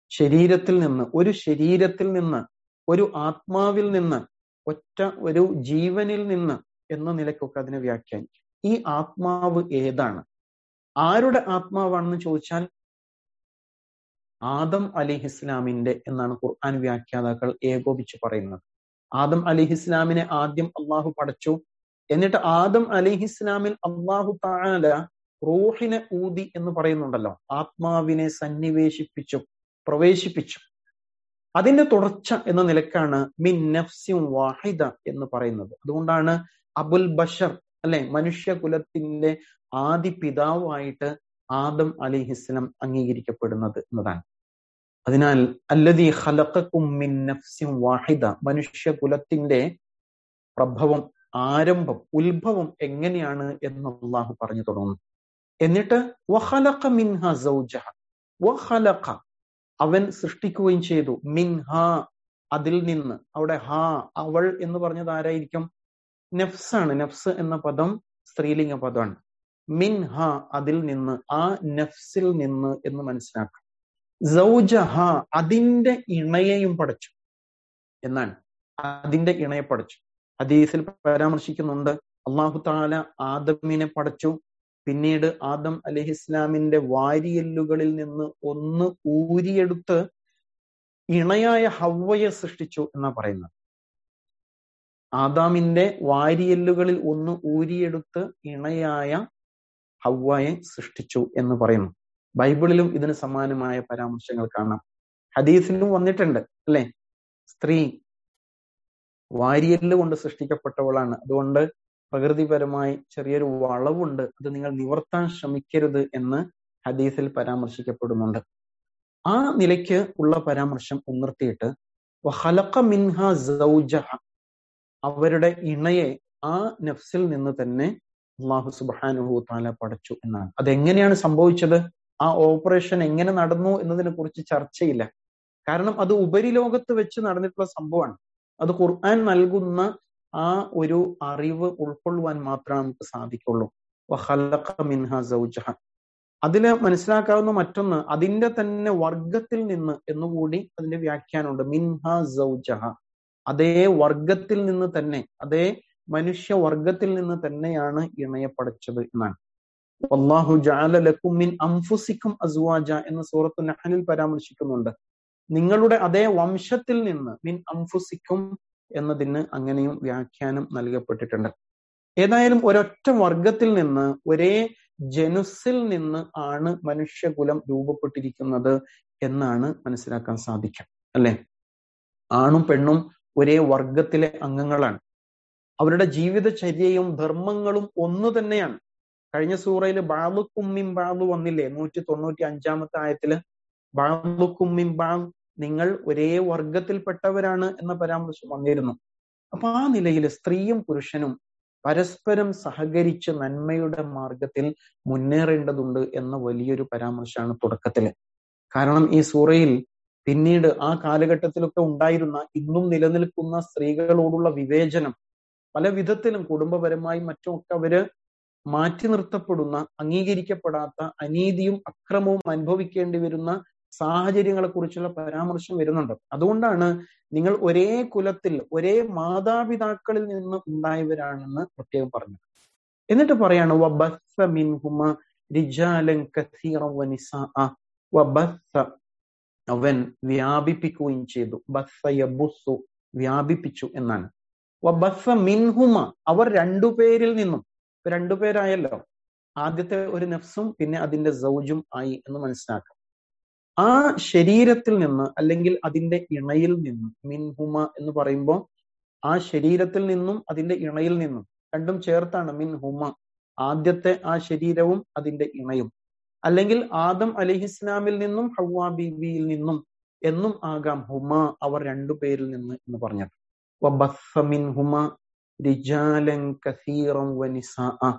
ശരീരത്തിൽ നിന്ന് ഒരു ശരീരത്തിൽ നിന്ന് ഒരു ആത്മാവിൽ നിന്ന് ഒറ്റ ഒരു ജീവനിൽ നിന്ന് എന്ന നിലക്കൊക്കെ അതിനെ വ്യാഖ്യാനിക്കും ഈ ആത്മാവ് ഏതാണ് ആരുടെ ആത്മാവാണെന്ന് ചോദിച്ചാൽ ആദം അലിഹിസ്ലാമിന്റെ എന്നാണ് ഖുർആൻ വ്യാഖ്യാതാക്കൾ ഏകോപിച്ച് പറയുന്നത് ആദം അലിഹിസ്ലാമിനെ ആദ്യം അള്ളാഹു പടച്ചു എന്നിട്ട് ആദം അലിഹിസ്ലാമിൽ അള്ളാഹു താല റൂഹിനെ ഊതി എന്ന് പറയുന്നുണ്ടല്ലോ ആത്മാവിനെ സന്നിവേശിപ്പിച്ചു പ്രവേശിപ്പിച്ചു അതിന്റെ തുടർച്ച എന്ന നിലക്കാണ് മിൻ നഫ്സിം വാഹിദ എന്ന് പറയുന്നത് അതുകൊണ്ടാണ് അബുൽ ബഷർ അല്ലെ മനുഷ്യകുലത്തിന്റെ ആദി പിതാവായിട്ട് ആദം അലിഹിസ്ലാം അംഗീകരിക്കപ്പെടുന്നത് എന്നതാണ് അതിനാൽ അല്ലതി ഖലഖക്കും മിൻ നഫ്സിൻ വാഹിദ മനുഷ്യകുലത്തിന്റെ പ്രഭവം ആരംഭം ഉത്ഭവം എങ്ങനെയാണ് എന്ന് അള്ളാഹു പറഞ്ഞു തുടങ്ങുന്നു എന്നിട്ട് വഖലഖ മിൻഹ സൗജഹ വഖലഖ അവൻ സൃഷ്ടിക്കുകയും ചെയ്തു മിൻഹ അതിൽ നിന്ന് അവിടെ ഹാ അവൾ എന്ന് പറഞ്ഞത് ആരായിരിക്കും നഫ്സാണ് നഫ്സ് എന്ന പദം സ്ത്രീലിംഗ പദമാണ് മിൻഹ അതിൽ നിന്ന് ആ നഫ്സിൽ നിന്ന് എന്ന് മനസ്സിലാക്കാം സൗജഹ അതിന്റെ ഇണയെയും പഠിച്ചു എന്നാണ് അതിന്റെ ഇണയെ പഠിച്ചു ഹദീസിൽ പരാമർശിക്കുന്നുണ്ട് അള്ളാഹു താല ആദമിനെ പടച്ചു പിന്നീട് ആദം അലഹിസ്ലാമിന്റെ വാരിയല്ലുകളിൽ നിന്ന് ഒന്ന് ഊരിയെടുത്ത് ഇണയായ ഹവ്വയെ സൃഷ്ടിച്ചു എന്നാ പറയുന്നത് ആദാമിന്റെ വാരിയല്ലുകളിൽ ഒന്ന് ഊരിയെടുത്ത് ഇണയായ ഹവ്വയെ സൃഷ്ടിച്ചു എന്ന് പറയുന്നു ബൈബിളിലും ഇതിന് സമാനമായ പരാമർശങ്ങൾ കാണാം ഹദീസിലും വന്നിട്ടുണ്ട് അല്ലെ സ്ത്രീ വാരിയല്ല് കൊണ്ട് സൃഷ്ടിക്കപ്പെട്ടവളാണ് അതുകൊണ്ട് പ്രകൃതിപരമായി ചെറിയൊരു വളവുണ്ട് അത് നിങ്ങൾ നിവർത്താൻ ശ്രമിക്കരുത് എന്ന് ഹദീസിൽ പരാമർശിക്കപ്പെടുന്നുണ്ട് ആ നിലയ്ക്ക് ഉള്ള പരാമർശം ഉണർത്തിയിട്ട് മിൻഹ സൗജഹ അവരുടെ ഇണയെ ആ നഫ്സിൽ നിന്ന് തന്നെ അള്ളാഹു സുബാനുഹു താല പടച്ചു എന്നാണ് അതെങ്ങനെയാണ് സംഭവിച്ചത് ആ ഓപ്പറേഷൻ എങ്ങനെ നടന്നു എന്നതിനെ കുറിച്ച് ചർച്ചയില്ല കാരണം അത് ഉപരിലോകത്ത് വെച്ച് നടന്നിട്ടുള്ള സംഭവമാണ് അത് ഖുർആൻ നൽകുന്ന ആ ഒരു അറിവ് ഉൾക്കൊള്ളുവാൻ മാത്രമേ നമുക്ക് സാധിക്കുള്ളൂ മിൻഹ സൗജഹ അതില് മനസ്സിലാക്കാവുന്ന മറ്റൊന്ന് അതിന്റെ തന്നെ വർഗത്തിൽ നിന്ന് എന്നുകൂടി അതിന്റെ വ്യാഖ്യാനമുണ്ട് മിൻഹ സൗജഹ അതേ വർഗത്തിൽ നിന്ന് തന്നെ അതേ മനുഷ്യ വർഗത്തിൽ നിന്ന് തന്നെയാണ് ഇണയെ പഠിച്ചത് എന്നാണ് അള്ളാഹു ജാലലക്കും മിൻ അംഫുസിക്കും അസ്വാജ എന്ന സൂറത്ത് നഹലിൽ പരാമർശിക്കുന്നുണ്ട് നിങ്ങളുടെ അതേ വംശത്തിൽ നിന്ന് മിൻ അംഫുസിക്കും എന്നതിന് അങ്ങനെയും വ്യാഖ്യാനം നൽകപ്പെട്ടിട്ടുണ്ട് ഏതായാലും ഒരൊറ്റ വർഗത്തിൽ നിന്ന് ഒരേ ജനുസിൽ നിന്ന് ആണ് മനുഷ്യകുലം രൂപപ്പെട്ടിരിക്കുന്നത് എന്നാണ് മനസ്സിലാക്കാൻ സാധിക്കുക അല്ലെ ആണും പെണ്ണും ഒരേ വർഗത്തിലെ അംഗങ്ങളാണ് അവരുടെ ജീവിതചര്യയും ധർമ്മങ്ങളും ഒന്നു തന്നെയാണ് കഴിഞ്ഞ സൂറയിൽ ബാലുക്കുമ്മിം ബാലു വന്നില്ലേ നൂറ്റി തൊണ്ണൂറ്റി അഞ്ചാമത്തെ ആയത്തില് ബാലുക്കുമ്മിം ബാൽ നിങ്ങൾ ഒരേ വർഗത്തിൽപ്പെട്ടവരാണ് എന്ന പരാമർശം വന്നിരുന്നു അപ്പൊ ആ നിലയിൽ സ്ത്രീയും പുരുഷനും പരസ്പരം സഹകരിച്ച് നന്മയുടെ മാർഗത്തിൽ മുന്നേറേണ്ടതുണ്ട് എന്ന വലിയൊരു പരാമർശമാണ് തുടക്കത്തില് കാരണം ഈ സൂറയിൽ പിന്നീട് ആ കാലഘട്ടത്തിലൊക്കെ ഉണ്ടായിരുന്ന ഇന്നും നിലനിൽക്കുന്ന സ്ത്രീകളോടുള്ള വിവേചനം പല വിധത്തിലും കുടുംബപരമായും മറ്റുമൊക്കെ അവര് മാറ്റി നിർത്തപ്പെടുന്ന അംഗീകരിക്കപ്പെടാത്ത അനീതിയും അക്രമവും അനുഭവിക്കേണ്ടി വരുന്ന സാഹചര്യങ്ങളെ കുറിച്ചുള്ള പരാമർശം വരുന്നുണ്ട് അതുകൊണ്ടാണ് നിങ്ങൾ ഒരേ കുലത്തിൽ ഒരേ മാതാപിതാക്കളിൽ നിന്ന് ഉണ്ടായവരാണെന്ന് പ്രത്യേകം പറഞ്ഞത് എന്നിട്ട് പറയാണ് വബസ്സ മിൻഹുമ റിജാലൻ കസീറൻ വനിസാഅ വബസ്സ അവൻ വ്യാപിപ്പിക്കുകയും ചെയ്തു ബസ്സ യബുസ്സു വ്യാപിപ്പിച്ചു എന്നാണ് വബസ്സ മിൻഹുമ അവർ രണ്ടുപേരിൽ നിന്നും രണ്ടുപേരായല്ലോ ആദ്യത്തെ ഒരു നഫ്സും പിന്നെ അതിന്റെ സൗജും ആയി എന്ന് മനസ്സിലാക്കാം ആ ശരീരത്തിൽ നിന്ന് അല്ലെങ്കിൽ അതിന്റെ ഇണയിൽ നിന്നും മിൻഹുമ എന്ന് പറയുമ്പോൾ ആ ശരീരത്തിൽ നിന്നും അതിന്റെ ഇണയിൽ നിന്നും രണ്ടും ചേർത്താണ് മിൻഹുമ ആദ്യത്തെ ആ ശരീരവും അതിന്റെ ഇണയും അല്ലെങ്കിൽ ആദം അലിഹിസ്ലാമിൽ നിന്നും ഹവ്വാ ബീബിയിൽ നിന്നും എന്നും ആകാം ഹുമ അവർ രണ്ടു പേരിൽ നിന്ന് എന്ന് പറഞ്ഞത് മിൻഹുമ റിജാലൻ കസീറം വനിസാഅ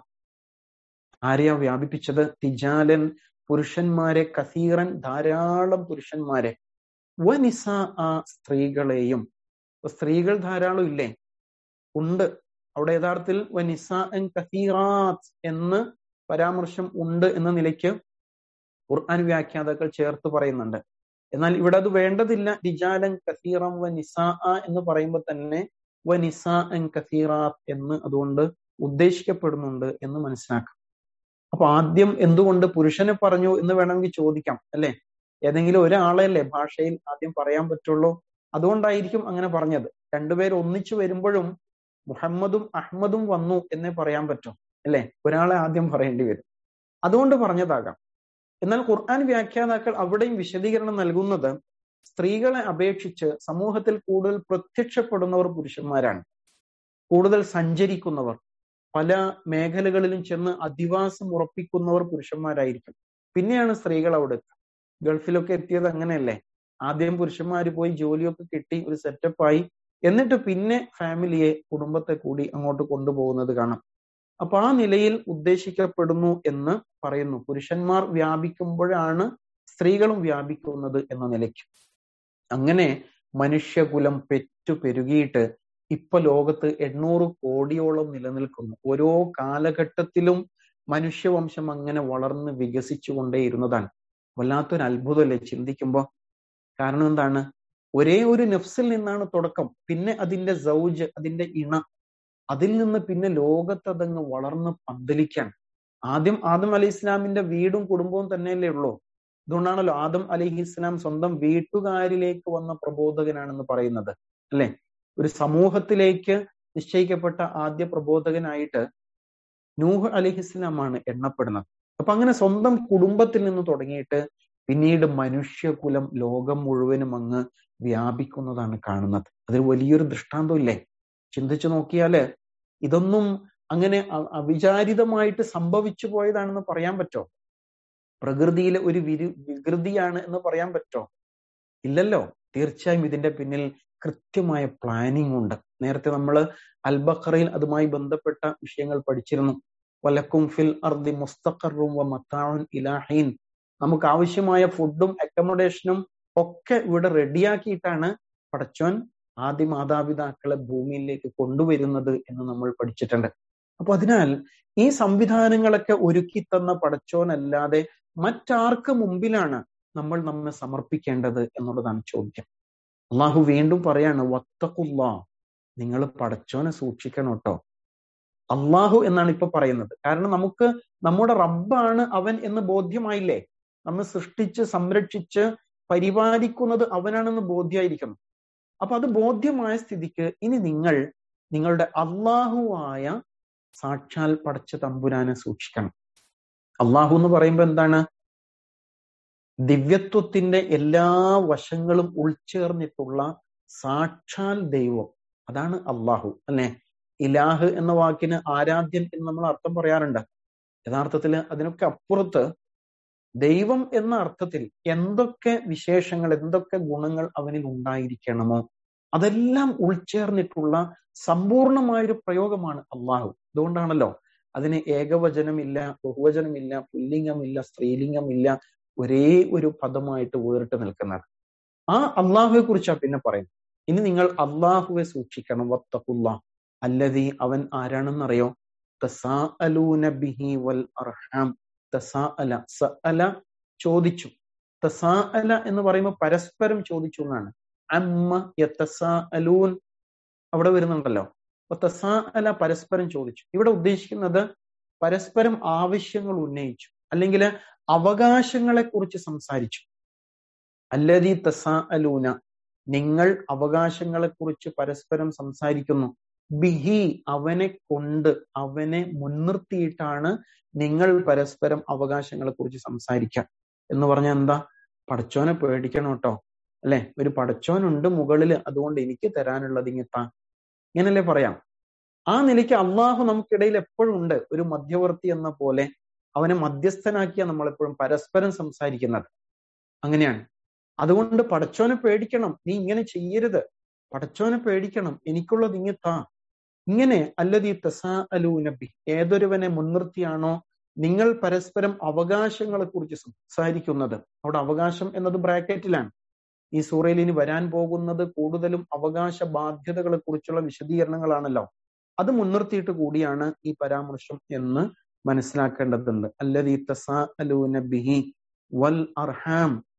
ആരെയാ വ്യാപിപ്പിച്ചത് തിജാലൻ പുരുഷന്മാരെ കസീറൻ ധാരാളം പുരുഷന്മാരെ വനിസ ആ സ്ത്രീകളെയും സ്ത്രീകൾ ധാരാളം ഇല്ലേ ഉണ്ട് അവിടെ യഥാർത്ഥത്തിൽ വനിസ കസീറാത്ത് എന്ന് പരാമർശം ഉണ്ട് എന്ന നിലയ്ക്ക് ഖുർആൻ വ്യാഖ്യാതാക്കൾ ചേർത്ത് പറയുന്നുണ്ട് എന്നാൽ ഇവിടെ അത് വേണ്ടതില്ല റിജാലൻ കസീറം വ നിസാ എന്ന് പറയുമ്പോൾ തന്നെ വ നിസാ കസീറാത്ത് എന്ന് അതുകൊണ്ട് ഉദ്ദേശിക്കപ്പെടുന്നുണ്ട് എന്ന് മനസ്സിലാക്കാം അപ്പൊ ആദ്യം എന്തുകൊണ്ട് പുരുഷനെ പറഞ്ഞു എന്ന് വേണമെങ്കിൽ ചോദിക്കാം അല്ലെ ഏതെങ്കിലും ഒരാളെയല്ലേ ഭാഷയിൽ ആദ്യം പറയാൻ പറ്റുള്ളൂ അതുകൊണ്ടായിരിക്കും അങ്ങനെ പറഞ്ഞത് രണ്ടുപേർ ഒന്നിച്ചു വരുമ്പോഴും മുഹമ്മദും അഹമ്മദും വന്നു എന്നേ പറയാൻ പറ്റും അല്ലെ ഒരാളെ ആദ്യം പറയേണ്ടി വരും അതുകൊണ്ട് പറഞ്ഞതാകാം എന്നാൽ ഖുർആൻ വ്യാഖ്യാതാക്കൾ അവിടെയും വിശദീകരണം നൽകുന്നത് സ്ത്രീകളെ അപേക്ഷിച്ച് സമൂഹത്തിൽ കൂടുതൽ പ്രത്യക്ഷപ്പെടുന്നവർ പുരുഷന്മാരാണ് കൂടുതൽ സഞ്ചരിക്കുന്നവർ പല മേഖലകളിലും ചെന്ന് അധിവാസം ഉറപ്പിക്കുന്നവർ പുരുഷന്മാരായിരിക്കും പിന്നെയാണ് സ്ത്രീകൾ അവിടെ ഗൾഫിലൊക്കെ എത്തിയത് അങ്ങനെയല്ലേ ആദ്യം പുരുഷന്മാർ പോയി ജോലിയൊക്കെ കിട്ടി ഒരു സെറ്റപ്പായി എന്നിട്ട് പിന്നെ ഫാമിലിയെ കുടുംബത്തെ കൂടി അങ്ങോട്ട് കൊണ്ടുപോകുന്നത് കാണാം അപ്പൊ ആ നിലയിൽ ഉദ്ദേശിക്കപ്പെടുന്നു എന്ന് പറയുന്നു പുരുഷന്മാർ വ്യാപിക്കുമ്പോഴാണ് സ്ത്രീകളും വ്യാപിക്കുന്നത് എന്ന നിലയ്ക്ക് അങ്ങനെ മനുഷ്യകുലം പെറ്റു പെരുകിയിട്ട് ഇപ്പൊ ലോകത്ത് എണ്ണൂറ് കോടിയോളം നിലനിൽക്കുന്നു ഓരോ കാലഘട്ടത്തിലും മനുഷ്യവംശം അങ്ങനെ വളർന്ന് വികസിച്ചു കൊണ്ടേയിരുന്നതാണ് വല്ലാത്തൊരു അത്ഭുതമല്ലേ ചിന്തിക്കുമ്പോ കാരണം എന്താണ് ഒരേ ഒരു നഫ്സിൽ നിന്നാണ് തുടക്കം പിന്നെ അതിന്റെ സൗജ് അതിന്റെ ഇണ അതിൽ നിന്ന് പിന്നെ ലോകത്തതങ്ങ് വളർന്ന് പന്തലിക്കാൻ ആദ്യം ആദം അലി ഇസ്ലാമിന്റെ വീടും കുടുംബവും തന്നെയല്ലേ ഉള്ളൂ അതുകൊണ്ടാണല്ലോ ആദം അലിഹി ഇസ്ലാം സ്വന്തം വീട്ടുകാരിലേക്ക് വന്ന പ്രബോധകനാണെന്ന് പറയുന്നത് അല്ലെ ഒരു സമൂഹത്തിലേക്ക് നിശ്ചയിക്കപ്പെട്ട ആദ്യ പ്രബോധകനായിട്ട് നൂഹ് അലിഹിസ്ലാമാണ് എണ്ണപ്പെടുന്നത് അപ്പൊ അങ്ങനെ സ്വന്തം കുടുംബത്തിൽ നിന്ന് തുടങ്ങിയിട്ട് പിന്നീട് മനുഷ്യകുലം ലോകം മുഴുവനും അങ്ങ് വ്യാപിക്കുന്നതാണ് കാണുന്നത് അതൊരു വലിയൊരു ദൃഷ്ടാന്തമില്ലേ ചിന്തിച്ചു നോക്കിയാല് ഇതൊന്നും അങ്ങനെ അവിചാരിതമായിട്ട് സംഭവിച്ചു പോയതാണെന്ന് പറയാൻ പറ്റോ പ്രകൃതിയിലെ ഒരു വിരു വികൃതിയാണ് എന്ന് പറയാൻ പറ്റോ ഇല്ലല്ലോ തീർച്ചയായും ഇതിന്റെ പിന്നിൽ കൃത്യമായ പ്ലാനിങ് ഉണ്ട് നേരത്തെ നമ്മൾ അൽബഖറയിൽ അതുമായി ബന്ധപ്പെട്ട വിഷയങ്ങൾ പഠിച്ചിരുന്നു വലക്കും ഫിൽ അർദി മുസ്തഖറും വ മത്താഉൻ ഇലാഹീൻ നമുക്ക് ആവശ്യമായ ഫുഡും അക്കോമഡേഷനും ഒക്കെ ഇവിടെ റെഡിയാക്കിയിട്ടാണ് പടച്ചോൻ ആദ്യ മാതാപിതാക്കളെ ഭൂമിയിലേക്ക് കൊണ്ടുവരുന്നത് എന്ന് നമ്മൾ പഠിച്ചിട്ടുണ്ട് അപ്പൊ അതിനാൽ ഈ സംവിധാനങ്ങളൊക്കെ ഒരുക്കി തന്ന പടച്ചോനല്ലാതെ മറ്റാർക്ക് മുമ്പിലാണ് നമ്മൾ നമ്മെ സമർപ്പിക്കേണ്ടത് എന്നുള്ളതാണ് ചോദ്യം അള്ളാഹു വീണ്ടും പറയാണ് വത്തക്കുല്ലാ നിങ്ങൾ പടച്ചോനെ സൂക്ഷിക്കണം കേട്ടോ അള്ളാഹു എന്നാണ് ഇപ്പൊ പറയുന്നത് കാരണം നമുക്ക് നമ്മുടെ റബ്ബാണ് അവൻ എന്ന് ബോധ്യമായില്ലേ നമ്മെ സൃഷ്ടിച്ച് സംരക്ഷിച്ച് പരിപാലിക്കുന്നത് അവനാണെന്ന് ബോധ്യമായിരിക്കണം അപ്പൊ അത് ബോധ്യമായ സ്ഥിതിക്ക് ഇനി നിങ്ങൾ നിങ്ങളുടെ അള്ളാഹുവായ സാക്ഷാൽ പടച്ച തമ്പുരാനെ സൂക്ഷിക്കണം അള്ളാഹു എന്ന് പറയുമ്പോൾ എന്താണ് ദിവ്യത്വത്തിന്റെ എല്ലാ വശങ്ങളും ഉൾച്ചേർന്നിട്ടുള്ള സാക്ഷാൽ ദൈവം അതാണ് അള്ളാഹു അല്ലെ ഇലാഹ് എന്ന വാക്കിന് ആരാധ്യൻ എന്ന് നമ്മൾ അർത്ഥം പറയാറുണ്ട് യഥാർത്ഥത്തിൽ അതിനൊക്കെ അപ്പുറത്ത് ദൈവം എന്ന അർത്ഥത്തിൽ എന്തൊക്കെ വിശേഷങ്ങൾ എന്തൊക്കെ ഗുണങ്ങൾ അവനിൽ ഉണ്ടായിരിക്കണമോ അതെല്ലാം ഉൾച്ചേർന്നിട്ടുള്ള സമ്പൂർണമായൊരു പ്രയോഗമാണ് അള്ളാഹു അതുകൊണ്ടാണല്ലോ അതിന് ഏകവചനമില്ല ബഹുവചനമില്ല പുല്ലിംഗമില്ല സ്ത്രീലിംഗമില്ല ഒരേ ഒരു പദമായിട്ട് വേറിട്ട് നിൽക്കുന്നത് ആ അള്ളാഹുവെ കുറിച്ചാണ് പിന്നെ പറയുന്നത് ഇനി നിങ്ങൾ അള്ളാഹുവെ സൂക്ഷിക്കണം വത്തഖുല്ലാ അല്ലതി അവൻ ആരാണെന്നറിയോ ബിഹി വൽ അർഹാം തസാഅല സഅല ചോദിച്ചു തസാഅല എന്ന് പറയുമ്പോൾ പരസ്പരം ചോദിച്ചു എന്നാണ് അമ്മ യത്തസാഅലൂൻ അവിടെ വരുന്നുണ്ടല്ലോ അപ്പൊ തസാഅല പരസ്പരം ചോദിച്ചു ഇവിടെ ഉദ്ദേശിക്കുന്നത് പരസ്പരം ആവശ്യങ്ങൾ ഉന്നയിച്ചു അല്ലെങ്കിൽ അവകാശങ്ങളെ കുറിച്ച് സംസാരിച്ചു അല്ലതി തസാഅലൂന നിങ്ങൾ അവകാശങ്ങളെ കുറിച്ച് പരസ്പരം സംസാരിക്കുന്നു ബിഹി അവനെ കൊണ്ട് അവനെ മുൻനിർത്തിയിട്ടാണ് നിങ്ങൾ പരസ്പരം അവകാശങ്ങളെ കുറിച്ച് സംസാരിക്കുക എന്ന് പറഞ്ഞാൽ എന്താ പടച്ചോനെ പേടിക്കണം കേട്ടോ അല്ലെ ഒരു പടച്ചോനുണ്ട് മുകളിൽ അതുകൊണ്ട് എനിക്ക് തരാനുള്ളത് ഇങ്ങത്താ ഇങ്ങനല്ലേ പറയാം ആ നിലയ്ക്ക് അള്ളാഹു നമുക്കിടയിൽ എപ്പോഴും ഉണ്ട് ഒരു മധ്യവർത്തി എന്ന പോലെ അവനെ മധ്യസ്ഥനാക്കിയ നമ്മളെപ്പോഴും പരസ്പരം സംസാരിക്കുന്നത് അങ്ങനെയാണ് അതുകൊണ്ട് പടച്ചോനെ പേടിക്കണം നീ ഇങ്ങനെ ചെയ്യരുത് പടച്ചോനെ പേടിക്കണം എനിക്കുള്ളത് ഇങ്ങത്താ ഇങ്ങനെ അല്ലതീ തസാ അലൂനബി ഏതൊരുവനെ മുൻനിർത്തിയാണോ നിങ്ങൾ പരസ്പരം അവകാശങ്ങളെ കുറിച്ച് സംസാരിക്കുന്നത് അവിടെ അവകാശം എന്നത് ബ്രാക്കറ്റിലാണ് ഈ സൂറയിൽ ഇനി വരാൻ പോകുന്നത് കൂടുതലും അവകാശ ബാധ്യതകളെ കുറിച്ചുള്ള വിശദീകരണങ്ങളാണല്ലോ അത് മുൻനിർത്തിയിട്ട് കൂടിയാണ് ഈ പരാമർശം എന്ന് മനസ്സിലാക്കേണ്ടതുണ്ട് അല്ലതീ തസാ അലൂനബിഹി വൽ അർഹാം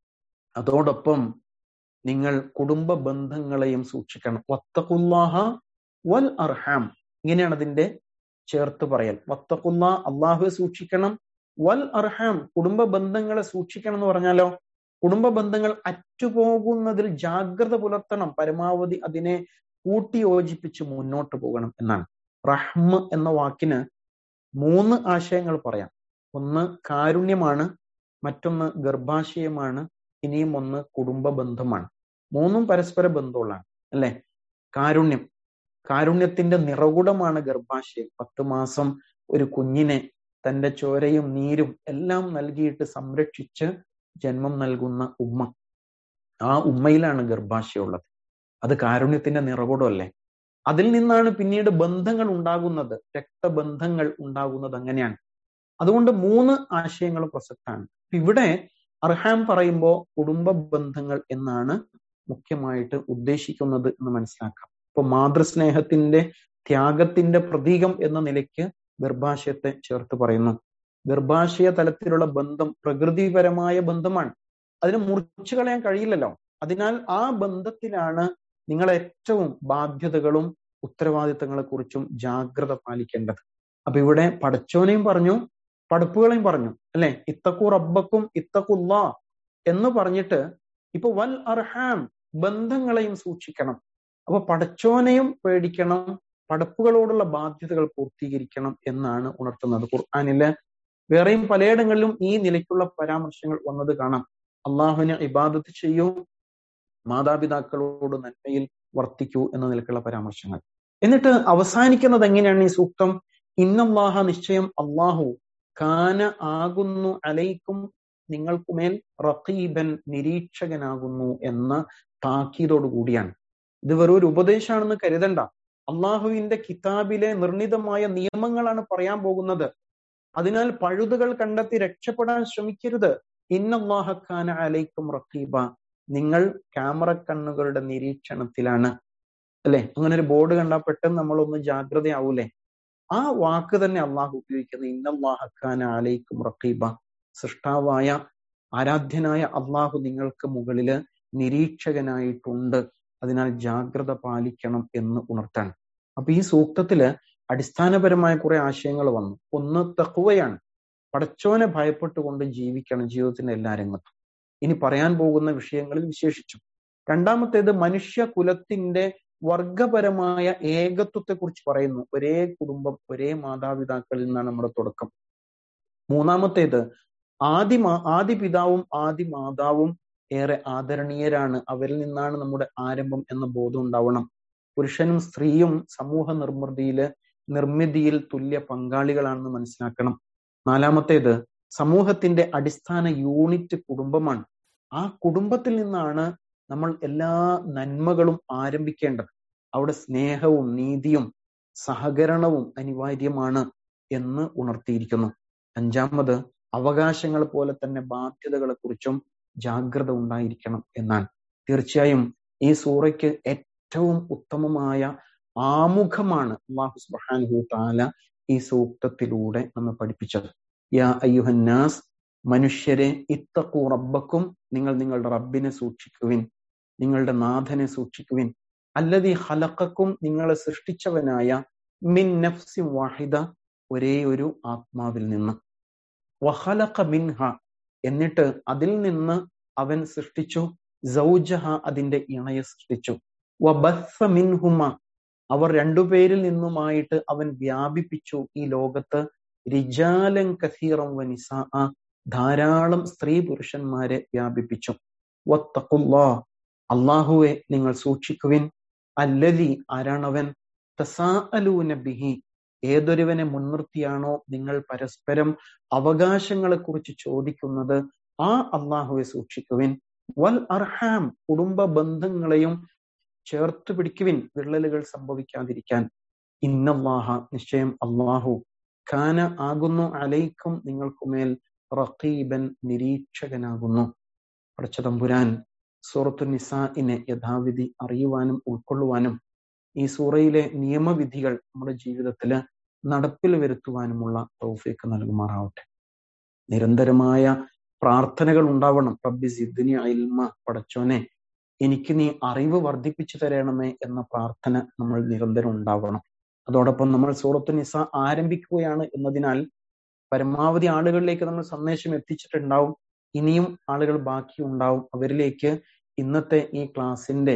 അതോടൊപ്പം നിങ്ങൾ കുടുംബ ബന്ധങ്ങളെയും സൂക്ഷിക്കണം വത്തഖുല്ലാഹ വൽ അർഹാം ഇങ്ങനെയാണ് അതിന്റെ ചേർത്ത് പറയൽ വത്തഖുല്ല അള്ളാഹുവെ സൂക്ഷിക്കണം വൽ അർഹാം കുടുംബ ബന്ധങ്ങളെ സൂക്ഷിക്കണം എന്ന് പറഞ്ഞാലോ കുടുംബ ബന്ധങ്ങൾ അറ്റുപോകുന്നതിൽ ജാഗ്രത പുലർത്തണം പരമാവധി അതിനെ കൂട്ടിയോജിപ്പിച്ച് മുന്നോട്ട് പോകണം എന്നാണ് റഹ്മ എന്ന വാക്കിന് മൂന്ന് ആശയങ്ങൾ പറയാം ഒന്ന് കാരുണ്യമാണ് മറ്റൊന്ന് ഗർഭാശയമാണ് ഇനിയും ഒന്ന് കുടുംബ ബന്ധമാണ് മൂന്നും പരസ്പര ബന്ധമുള്ളതാണ് അല്ലെ കാരുണ്യം കാരുണ്യത്തിന്റെ നിറകുടമാണ് ഗർഭാശയം പത്ത് മാസം ഒരു കുഞ്ഞിനെ തന്റെ ചോരയും നീരും എല്ലാം നൽകിയിട്ട് സംരക്ഷിച്ച് ജന്മം നൽകുന്ന ഉമ്മ ആ ഉമ്മയിലാണ് ഗർഭാശയം ഉള്ളത് അത് കാരുണ്യത്തിന്റെ നിറകുടമല്ലേ അതിൽ നിന്നാണ് പിന്നീട് ബന്ധങ്ങൾ ഉണ്ടാകുന്നത് രക്തബന്ധങ്ങൾ ഉണ്ടാകുന്നത് അങ്ങനെയാണ് അതുകൊണ്ട് മൂന്ന് ആശയങ്ങളും പ്രസക്തമാണ് ഇവിടെ അർഹാം പറയുമ്പോൾ കുടുംബ ബന്ധങ്ങൾ എന്നാണ് മുഖ്യമായിട്ട് ഉദ്ദേശിക്കുന്നത് എന്ന് മനസ്സിലാക്കാം ഇപ്പൊ മാതൃസ്നേഹത്തിന്റെ ത്യാഗത്തിന്റെ പ്രതീകം എന്ന നിലയ്ക്ക് ഗർഭാശയത്തെ ചേർത്ത് പറയുന്നു ഗർഭാശയ തലത്തിലുള്ള ബന്ധം പ്രകൃതിപരമായ ബന്ധമാണ് അതിന് മുറിച്ചു കളയാൻ കഴിയില്ലല്ലോ അതിനാൽ ആ ബന്ധത്തിലാണ് നിങ്ങൾ ഏറ്റവും ബാധ്യതകളും ഉത്തരവാദിത്തങ്ങളെ കുറിച്ചും ജാഗ്രത പാലിക്കേണ്ടത് അപ്പൊ ഇവിടെ പടച്ചോനെയും പറഞ്ഞു പടപ്പുകളെയും പറഞ്ഞു അല്ലെ ഇത്തക്കു റബ്ബക്കും ഇത്തക്കുല്ല എന്ന് പറഞ്ഞിട്ട് ഇപ്പൊ വൽ അർഹാം ബന്ധങ്ങളെയും സൂക്ഷിക്കണം അപ്പൊ പടച്ചോനെയും പേടിക്കണം പടപ്പുകളോടുള്ള ബാധ്യതകൾ പൂർത്തീകരിക്കണം എന്നാണ് ഉണർത്തുന്നത് ഖുർആാനില് വേറെയും പലയിടങ്ങളിലും ഈ നിലയ്ക്കുള്ള പരാമർശങ്ങൾ വന്നത് കാണാം അള്ളാഹുവിനെ ഇബാദത്ത് ചെയ്യൂ മാതാപിതാക്കളോട് നന്മയിൽ വർത്തിക്കൂ എന്ന നിലക്കുള്ള പരാമർശങ്ങൾ എന്നിട്ട് അവസാനിക്കുന്നത് എങ്ങനെയാണ് ഈ സൂക്തം ഇന്നല്ലാഹ നിശ്ചയം അള്ളാഹു കാന ആകുന്നു അലൈക്കും നിങ്ങൾക്കുമേൽ റഖീബൻ നിരീക്ഷകനാകുന്നു എന്ന താക്കീതോടു കൂടിയാണ് ഇത് വെറും ഒരു ഉപദേശമാണെന്ന് കരുതണ്ട അള്ളാഹുവിന്റെ കിതാബിലെ നിർണിതമായ നിയമങ്ങളാണ് പറയാൻ പോകുന്നത് അതിനാൽ പഴുതുകൾ കണ്ടെത്തി രക്ഷപ്പെടാൻ ശ്രമിക്കരുത് ഇന്നല്ലാഹക്കാന അലൈക്കും റഖീബ നിങ്ങൾ ക്യാമറ കണ്ണുകളുടെ നിരീക്ഷണത്തിലാണ് അല്ലെ അങ്ങനെ ഒരു ബോർഡ് കണ്ടാൽ പെട്ടെന്ന് നമ്മളൊന്ന് ജാഗ്രതയാവൂലേ ആ വാക്ക് തന്നെ അള്ളാഹു ഉപയോഗിക്കുന്നത് ഇന്നല്ലാഹക്കാന അലൈക്കും റഖീബ സൃഷ്ടാവായ ആരാധ്യനായ അള്ളാഹു നിങ്ങൾക്ക് മുകളില് നിരീക്ഷകനായിട്ടുണ്ട് അതിനാൽ ജാഗ്രത പാലിക്കണം എന്ന് ഉണർത്താണ് അപ്പൊ ഈ സൂക്തത്തില് അടിസ്ഥാനപരമായ കുറെ ആശയങ്ങൾ വന്നു ഒന്ന് തക്കുവയാണ് പടച്ചോനെ ഭയപ്പെട്ടുകൊണ്ട് ജീവിക്കണം ജീവിതത്തിന്റെ എല്ലാ രംഗത്തും ഇനി പറയാൻ പോകുന്ന വിഷയങ്ങളിൽ വിശേഷിച്ചു രണ്ടാമത്തേത് മനുഷ്യ കുലത്തിന്റെ വർഗപരമായ ഏകത്വത്തെ കുറിച്ച് പറയുന്നു ഒരേ കുടുംബം ഒരേ മാതാപിതാക്കളിൽ നിന്നാണ് നമ്മുടെ തുടക്കം മൂന്നാമത്തേത് ആദി ആദി പിതാവും ആദി മാതാവും ഏറെ ആദരണീയരാണ് അവരിൽ നിന്നാണ് നമ്മുടെ ആരംഭം എന്ന ബോധം ഉണ്ടാവണം പുരുഷനും സ്ത്രീയും സമൂഹ നിർമ്മിതിയില് നിർമ്മിതിയിൽ തുല്യ പങ്കാളികളാണെന്ന് മനസ്സിലാക്കണം നാലാമത്തേത് സമൂഹത്തിന്റെ അടിസ്ഥാന യൂണിറ്റ് കുടുംബമാണ് ആ കുടുംബത്തിൽ നിന്നാണ് നമ്മൾ എല്ലാ നന്മകളും ആരംഭിക്കേണ്ടത് അവിടെ സ്നേഹവും നീതിയും സഹകരണവും അനിവാര്യമാണ് എന്ന് ഉണർത്തിയിരിക്കുന്നു അഞ്ചാമത് അവകാശങ്ങൾ പോലെ തന്നെ ബാധ്യതകളെ കുറിച്ചും ജാഗ്രത ഉണ്ടായിരിക്കണം എന്നാണ് തീർച്ചയായും ഈ സൂറയ്ക്ക് ഏറ്റവും ഉത്തമമായ ആമുഖമാണ് അള്ളാഹു സുബ്ഹാനഹു താല ഈ സൂക്തത്തിലൂടെ നമ്മെ പഠിപ്പിച്ചത് യാ അയ്യുഹന്നാസ് മനുഷ്യരെ ഇത്തക്കൂ റബ്ബക്കും നിങ്ങൾ നിങ്ങളുടെ റബ്ബിനെ സൂക്ഷിക്കുവിൻ നിങ്ങളുടെ നാഥനെ സൂക്ഷിക്കുവിൻ അല്ലതി ഹലക്കക്കും നിങ്ങളെ സൃഷ്ടിച്ചവനായ മിൻ നഫ്സി വാഹിദ ഒരേ ഒരു ആത്മാവിൽ നിന്ന് വഹലക മിൻഹ എന്നിട്ട് അതിൽ നിന്ന് അവൻ സൃഷ്ടിച്ചു സൗജഹ അതിന്റെ ഇണയെ സൃഷ്ടിച്ചു വബസ്സ മിൻഹുമ അവർ രണ്ടുപേരിൽ നിന്നുമായിട്ട് അവൻ വ്യാപിപ്പിച്ചു ഈ ലോകത്ത് റിജാലൻ കസീറം വനിസാ ധാരാളം സ്ത്രീ പുരുഷന്മാരെ വ്യാപിപ്പിച്ചു വത്തഖുല്ലാ അള്ളാഹുവെ നിങ്ങൾ സൂക്ഷിക്കുവിൻ അല്ലതി ആരാണവൻ തസാഅലൂന ബിഹി ഏതൊരുവനെ മുൻനിർത്തിയാണോ നിങ്ങൾ പരസ്പരം അവകാശങ്ങളെ കുറിച്ച് ചോദിക്കുന്നത് ആ അള്ളാഹുവെ സൂക്ഷിക്കുവിൻ വൽ അർഹാം കുടുംബ ബന്ധങ്ങളെയും ചേർത്ത് പിടിക്കുവിൻ വിള്ളലുകൾ സംഭവിക്കാതിരിക്കാൻ ഇന്നല്ലാഹ നിശ്ചയം അള്ളാഹു ഖാന ആകുന്നു അലൈക്കും നിങ്ങൾക്കുമേൽ റഖീബൻ നിരീക്ഷകനാകുന്നു പഠിച്ച തമ്പുരാൻ സൂറത്തു നിസാഇനെ യഥാവിധി അറിയുവാനും ഉൾക്കൊള്ളുവാനും ഈ സൂറയിലെ നിയമവിധികൾ നമ്മുടെ ജീവിതത്തിൽ നടപ്പിൽ വരുത്തുവാനുമുള്ള തൗഫീക്ക് നൽകുമാറാവട്ടെ നിരന്തരമായ പ്രാർത്ഥനകൾ ഉണ്ടാവണം റബ്ബി സിദ്ദിനി ഇൽമ പടച്ചോനെ എനിക്ക് നീ അറിവ് വർദ്ധിപ്പിച്ചു തരണമേ എന്ന പ്രാർത്ഥന നമ്മൾ നിരന്തരം ഉണ്ടാവണം അതോടൊപ്പം നമ്മൾ സൂറത്തു നിസ ആരംഭിക്കുകയാണ് എന്നതിനാൽ പരമാവധി ആളുകളിലേക്ക് നമ്മൾ സന്ദേശം എത്തിച്ചിട്ടുണ്ടാവും ഇനിയും ആളുകൾ ബാക്കി ഉണ്ടാവും അവരിലേക്ക് ഇന്നത്തെ ഈ ക്ലാസ്സിന്റെ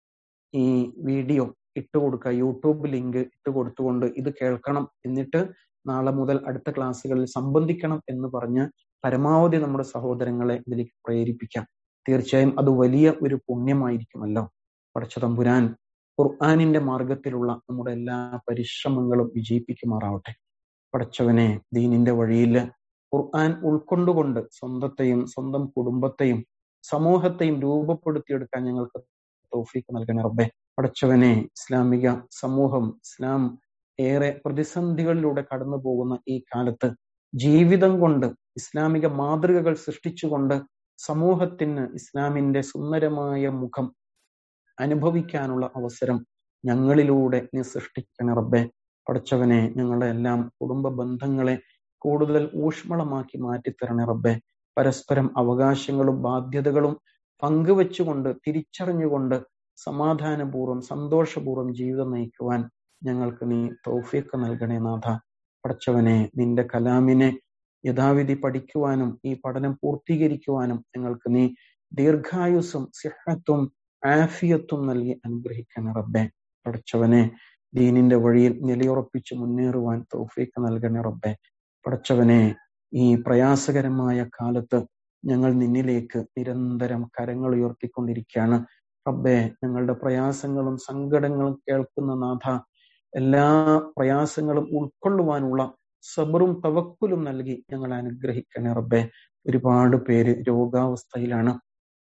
ഈ വീഡിയോ ഇട്ടുകൊടുക്കുക യൂട്യൂബ് ലിങ്ക് ഇട്ട് കൊടുത്തുകൊണ്ട് ഇത് കേൾക്കണം എന്നിട്ട് നാളെ മുതൽ അടുത്ത ക്ലാസ്സുകളിൽ സംബന്ധിക്കണം എന്ന് പറഞ്ഞ് പരമാവധി നമ്മുടെ സഹോദരങ്ങളെ ഇതിലേക്ക് പ്രേരിപ്പിക്കാം തീർച്ചയായും അത് വലിയ ഒരു പുണ്യമായിരിക്കുമല്ലോ പടച്ചതമ്പുരാൻ ഖുർആാനിന്റെ മാർഗത്തിലുള്ള നമ്മുടെ എല്ലാ പരിശ്രമങ്ങളും വിജയിപ്പിക്കുമാറാവട്ടെ പടച്ചവനെ ദീനിന്റെ വഴിയിൽ ഖുർആൻ ഉൾക്കൊണ്ടുകൊണ്ട് സ്വന്തത്തെയും സ്വന്തം കുടുംബത്തെയും സമൂഹത്തെയും രൂപപ്പെടുത്തിയെടുക്കാൻ ഞങ്ങൾക്ക് തൗഫീക്ക് നൽകണേ റബ്ബെ പടച്ചവനെ ഇസ്ലാമിക സമൂഹം ഇസ്ലാം ഏറെ പ്രതിസന്ധികളിലൂടെ കടന്നു പോകുന്ന ഈ കാലത്ത് ജീവിതം കൊണ്ട് ഇസ്ലാമിക മാതൃകകൾ സൃഷ്ടിച്ചുകൊണ്ട് സമൂഹത്തിന് ഇസ്ലാമിന്റെ സുന്ദരമായ മുഖം അനുഭവിക്കാനുള്ള അവസരം ഞങ്ങളിലൂടെ നീ സൃഷ്ടിക്കണേ റബ്ബെ പഠിച്ചവനെ ഞങ്ങളുടെ എല്ലാം കുടുംബ ബന്ധങ്ങളെ കൂടുതൽ ഊഷ്മളമാക്കി മാറ്റിത്തരണേ റബ്ബെ പരസ്പരം അവകാശങ്ങളും ബാധ്യതകളും പങ്കുവെച്ചുകൊണ്ട് തിരിച്ചറിഞ്ഞുകൊണ്ട് സമാധാനപൂർവ്വം സന്തോഷപൂർവ്വം ജീവിതം നയിക്കുവാൻ ഞങ്ങൾക്ക് നീ തൗഫീക്ക് നൽകണേ നാഥ പഠിച്ചവനെ നിന്റെ കലാമിനെ യഥാവിധി പഠിക്കുവാനും ഈ പഠനം പൂർത്തീകരിക്കുവാനും ഞങ്ങൾക്ക് നീ ദീർഘായുസ്സും സിഹത്തും ആഫിയത്തും നൽകി അനുഗ്രഹിക്കണേ റബ്ബെ പഠിച്ചവനെ ദീനിന്റെ വഴിയിൽ നിലയുറപ്പിച്ച് മുന്നേറുവാൻ തൗഫീക്ക് നൽകണേ റബ്ബെ പഠിച്ചവനെ ഈ പ്രയാസകരമായ കാലത്ത് ഞങ്ങൾ നിന്നിലേക്ക് നിരന്തരം കരങ്ങൾ ഉയർത്തിക്കൊണ്ടിരിക്കുകയാണ് റബ്ബെ ഞങ്ങളുടെ പ്രയാസങ്ങളും സങ്കടങ്ങളും കേൾക്കുന്ന നാഥ എല്ലാ പ്രയാസങ്ങളും ഉൾക്കൊള്ളുവാനുള്ള സബറും തവക്കുലും നൽകി ഞങ്ങൾ അനുഗ്രഹിക്കണേ റബ്ബെ ഒരുപാട് പേര് രോഗാവസ്ഥയിലാണ്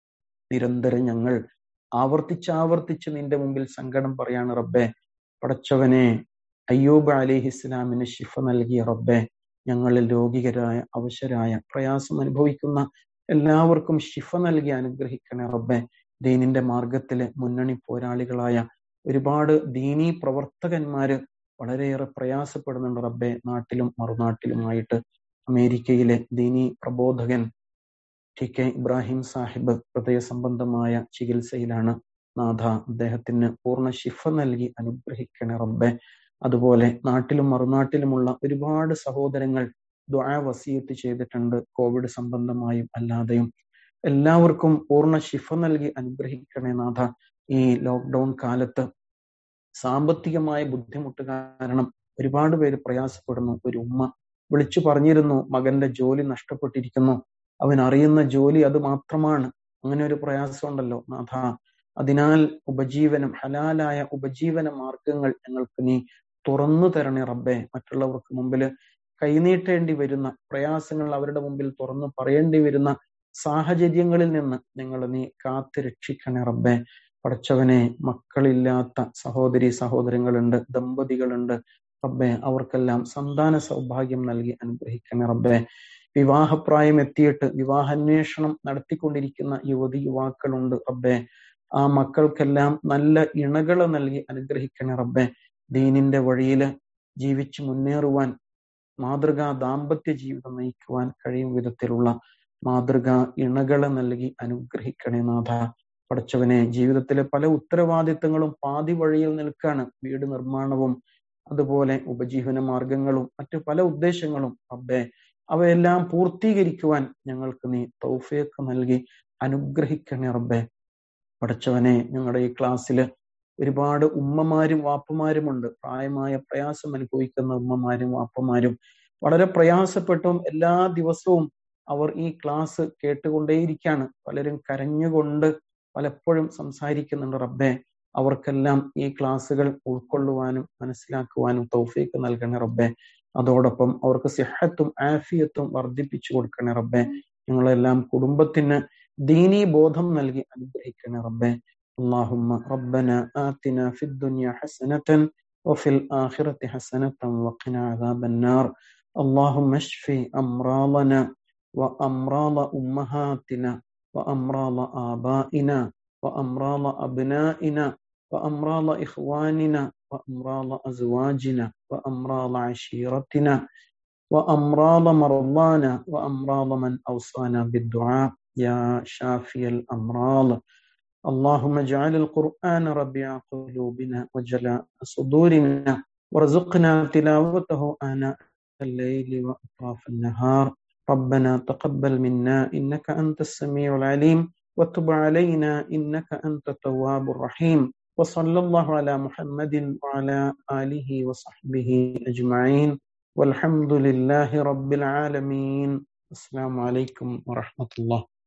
നിരന്തരം ഞങ്ങൾ ആവർത്തിച്ചാവർത്തിച്ച് നിന്റെ മുമ്പിൽ സങ്കടം പറയാണ് റബ്ബെ പടച്ചവനെ അയ്യൂബ് അലിഹി ഇസ്ലാമിന് ശിഫ നൽകിയ റബ്ബെ ഞങ്ങളിൽ രോഗികരായ അവശരായ പ്രയാസം അനുഭവിക്കുന്ന എല്ലാവർക്കും ശിഫ നൽകി അനുഗ്രഹിക്കണേ റബ്ബെ ദീനിന്റെ മാർഗത്തിലെ മുന്നണി പോരാളികളായ ഒരുപാട് ദീനീ പ്രവർത്തകന്മാര് വളരെയേറെ പ്രയാസപ്പെടുന്നുണ്ട് റബ്ബെ നാട്ടിലും മറുനാട്ടിലുമായിട്ട് അമേരിക്കയിലെ ദീനീ പ്രബോധകൻ ടി കെ ഇബ്രാഹിം സാഹിബ് ഹൃദയ സംബന്ധമായ ചികിത്സയിലാണ് നാഥ അദ്ദേഹത്തിന് പൂർണ്ണ ശിഫ നൽകി അനുഗ്രഹിക്കണേ റബ്ബെ അതുപോലെ നാട്ടിലും മറുനാട്ടിലുമുള്ള ഒരുപാട് സഹോദരങ്ങൾ ദ്വാ വസീയത്ത് ചെയ്തിട്ടുണ്ട് കോവിഡ് സംബന്ധമായും അല്ലാതെയും എല്ലാവർക്കും പൂർണ്ണ ശിഫ നൽകി അനുഗ്രഹിക്കണേ നാഥ ഈ ലോക്ക്ഡൌൺ കാലത്ത് സാമ്പത്തികമായ ബുദ്ധിമുട്ട് കാരണം ഒരുപാട് പേര് പ്രയാസപ്പെടുന്നു ഒരു ഉമ്മ വിളിച്ചു പറഞ്ഞിരുന്നു മകന്റെ ജോലി നഷ്ടപ്പെട്ടിരിക്കുന്നു അവൻ അറിയുന്ന ജോലി അത് മാത്രമാണ് അങ്ങനെ ഒരു പ്രയാസം ഉണ്ടല്ലോ നാഥ അതിനാൽ ഉപജീവനം ഹലാലായ ഉപജീവന മാർഗങ്ങൾ ഞങ്ങൾക്ക് നീ തുറന്നു തരണേ റബ്ബെ മറ്റുള്ളവർക്ക് മുമ്പിൽ കൈനീട്ടേണ്ടി വരുന്ന പ്രയാസങ്ങൾ അവരുടെ മുമ്പിൽ തുറന്നു പറയേണ്ടി വരുന്ന സാഹചര്യങ്ങളിൽ നിന്ന് നിങ്ങൾ നീ കാത്തു രക്ഷിക്കണേ റബ്ബെ പടച്ചവനെ മക്കളില്ലാത്ത സഹോദരി സഹോദരങ്ങളുണ്ട് ദമ്പതികളുണ്ട് റബ്ബെ അവർക്കെല്ലാം സന്താന സൗഭാഗ്യം നൽകി അനുഗ്രഹിക്കണേ റബ്ബെ വിവാഹപ്രായം എത്തിയിട്ട് വിവാഹാന്വേഷണം നടത്തിക്കൊണ്ടിരിക്കുന്ന യുവതി യുവാക്കളുണ്ട് റബ്ബെ ആ മക്കൾക്കെല്ലാം നല്ല ഇണകളെ നൽകി അനുഗ്രഹിക്കണേ റബ്ബെ ദീനിന്റെ വഴിയിൽ ജീവിച്ചു മുന്നേറുവാൻ മാതൃകാ ദാമ്പത്യ ജീവിതം നയിക്കുവാൻ കഴിയും വിധത്തിലുള്ള മാതൃകാ ഇണകളെ നൽകി അനുഗ്രഹിക്കണേ നാഥ പഠിച്ചവനെ ജീവിതത്തിലെ പല ഉത്തരവാദിത്തങ്ങളും പാതി വഴിയിൽ നിൽക്കാണ് വീട് നിർമ്മാണവും അതുപോലെ ഉപജീവന മാർഗങ്ങളും മറ്റു പല ഉദ്ദേശങ്ങളും റബ്ബെ അവയെല്ലാം പൂർത്തീകരിക്കുവാൻ ഞങ്ങൾക്ക് നീ തൗഫീഖ് നൽകി അനുഗ്രഹിക്കണേ റബ്ബെ പഠിച്ചവനെ ഞങ്ങളുടെ ഈ ക്ലാസ്സിൽ ഒരുപാട് ഉമ്മമാരും വാപ്പമാരുമുണ്ട് പ്രായമായ പ്രയാസം അനുഭവിക്കുന്ന ഉമ്മമാരും വാപ്പമാരും വളരെ പ്രയാസപ്പെട്ടും എല്ലാ ദിവസവും അവർ ഈ ക്ലാസ് കേട്ടുകൊണ്ടേയിരിക്കാണ് പലരും കരഞ്ഞുകൊണ്ട് പലപ്പോഴും സംസാരിക്കുന്നുണ്ട് റബ്ബെ അവർക്കെല്ലാം ഈ ക്ലാസ്സുകൾ ഉൾക്കൊള്ളുവാനും മനസ്സിലാക്കുവാനും തൗഫീക്ക് നൽകണേ റബ്ബെ അതോടൊപ്പം അവർക്ക് സിഹത്തും ആഫിയത്തും വർദ്ധിപ്പിച്ചു കൊടുക്കണേ റബ്ബെ ഞങ്ങളെല്ലാം കുടുംബത്തിന് ദീനീ ബോധം നൽകി അനുഗ്രഹിക്കണേ റബ്ബെ اللهم ربنا آتنا في الدنيا حسنة وفي الآخرة حسنة وقنا عذاب النار اللهم اشف أمراضنا وأمراض أمهاتنا وأمراض آبائنا وأمراض أبنائنا وأمراض إخواننا وأمراض أزواجنا وأمراض عشيرتنا وأمراض مرضانا وأمراض من أوصانا بالدعاء يا شافي الأمراض اللهم اجعل القرآن ربيع قلوبنا وجلاء صدورنا وارزقنا تلاوته آناء الليل وأطراف النهار ربنا تقبل منا إنك أنت السميع العليم وتب علينا إنك أنت التواب الرحيم وصلى الله على محمد وعلى آله وصحبه أجمعين والحمد لله رب العالمين السلام عليكم ورحمة الله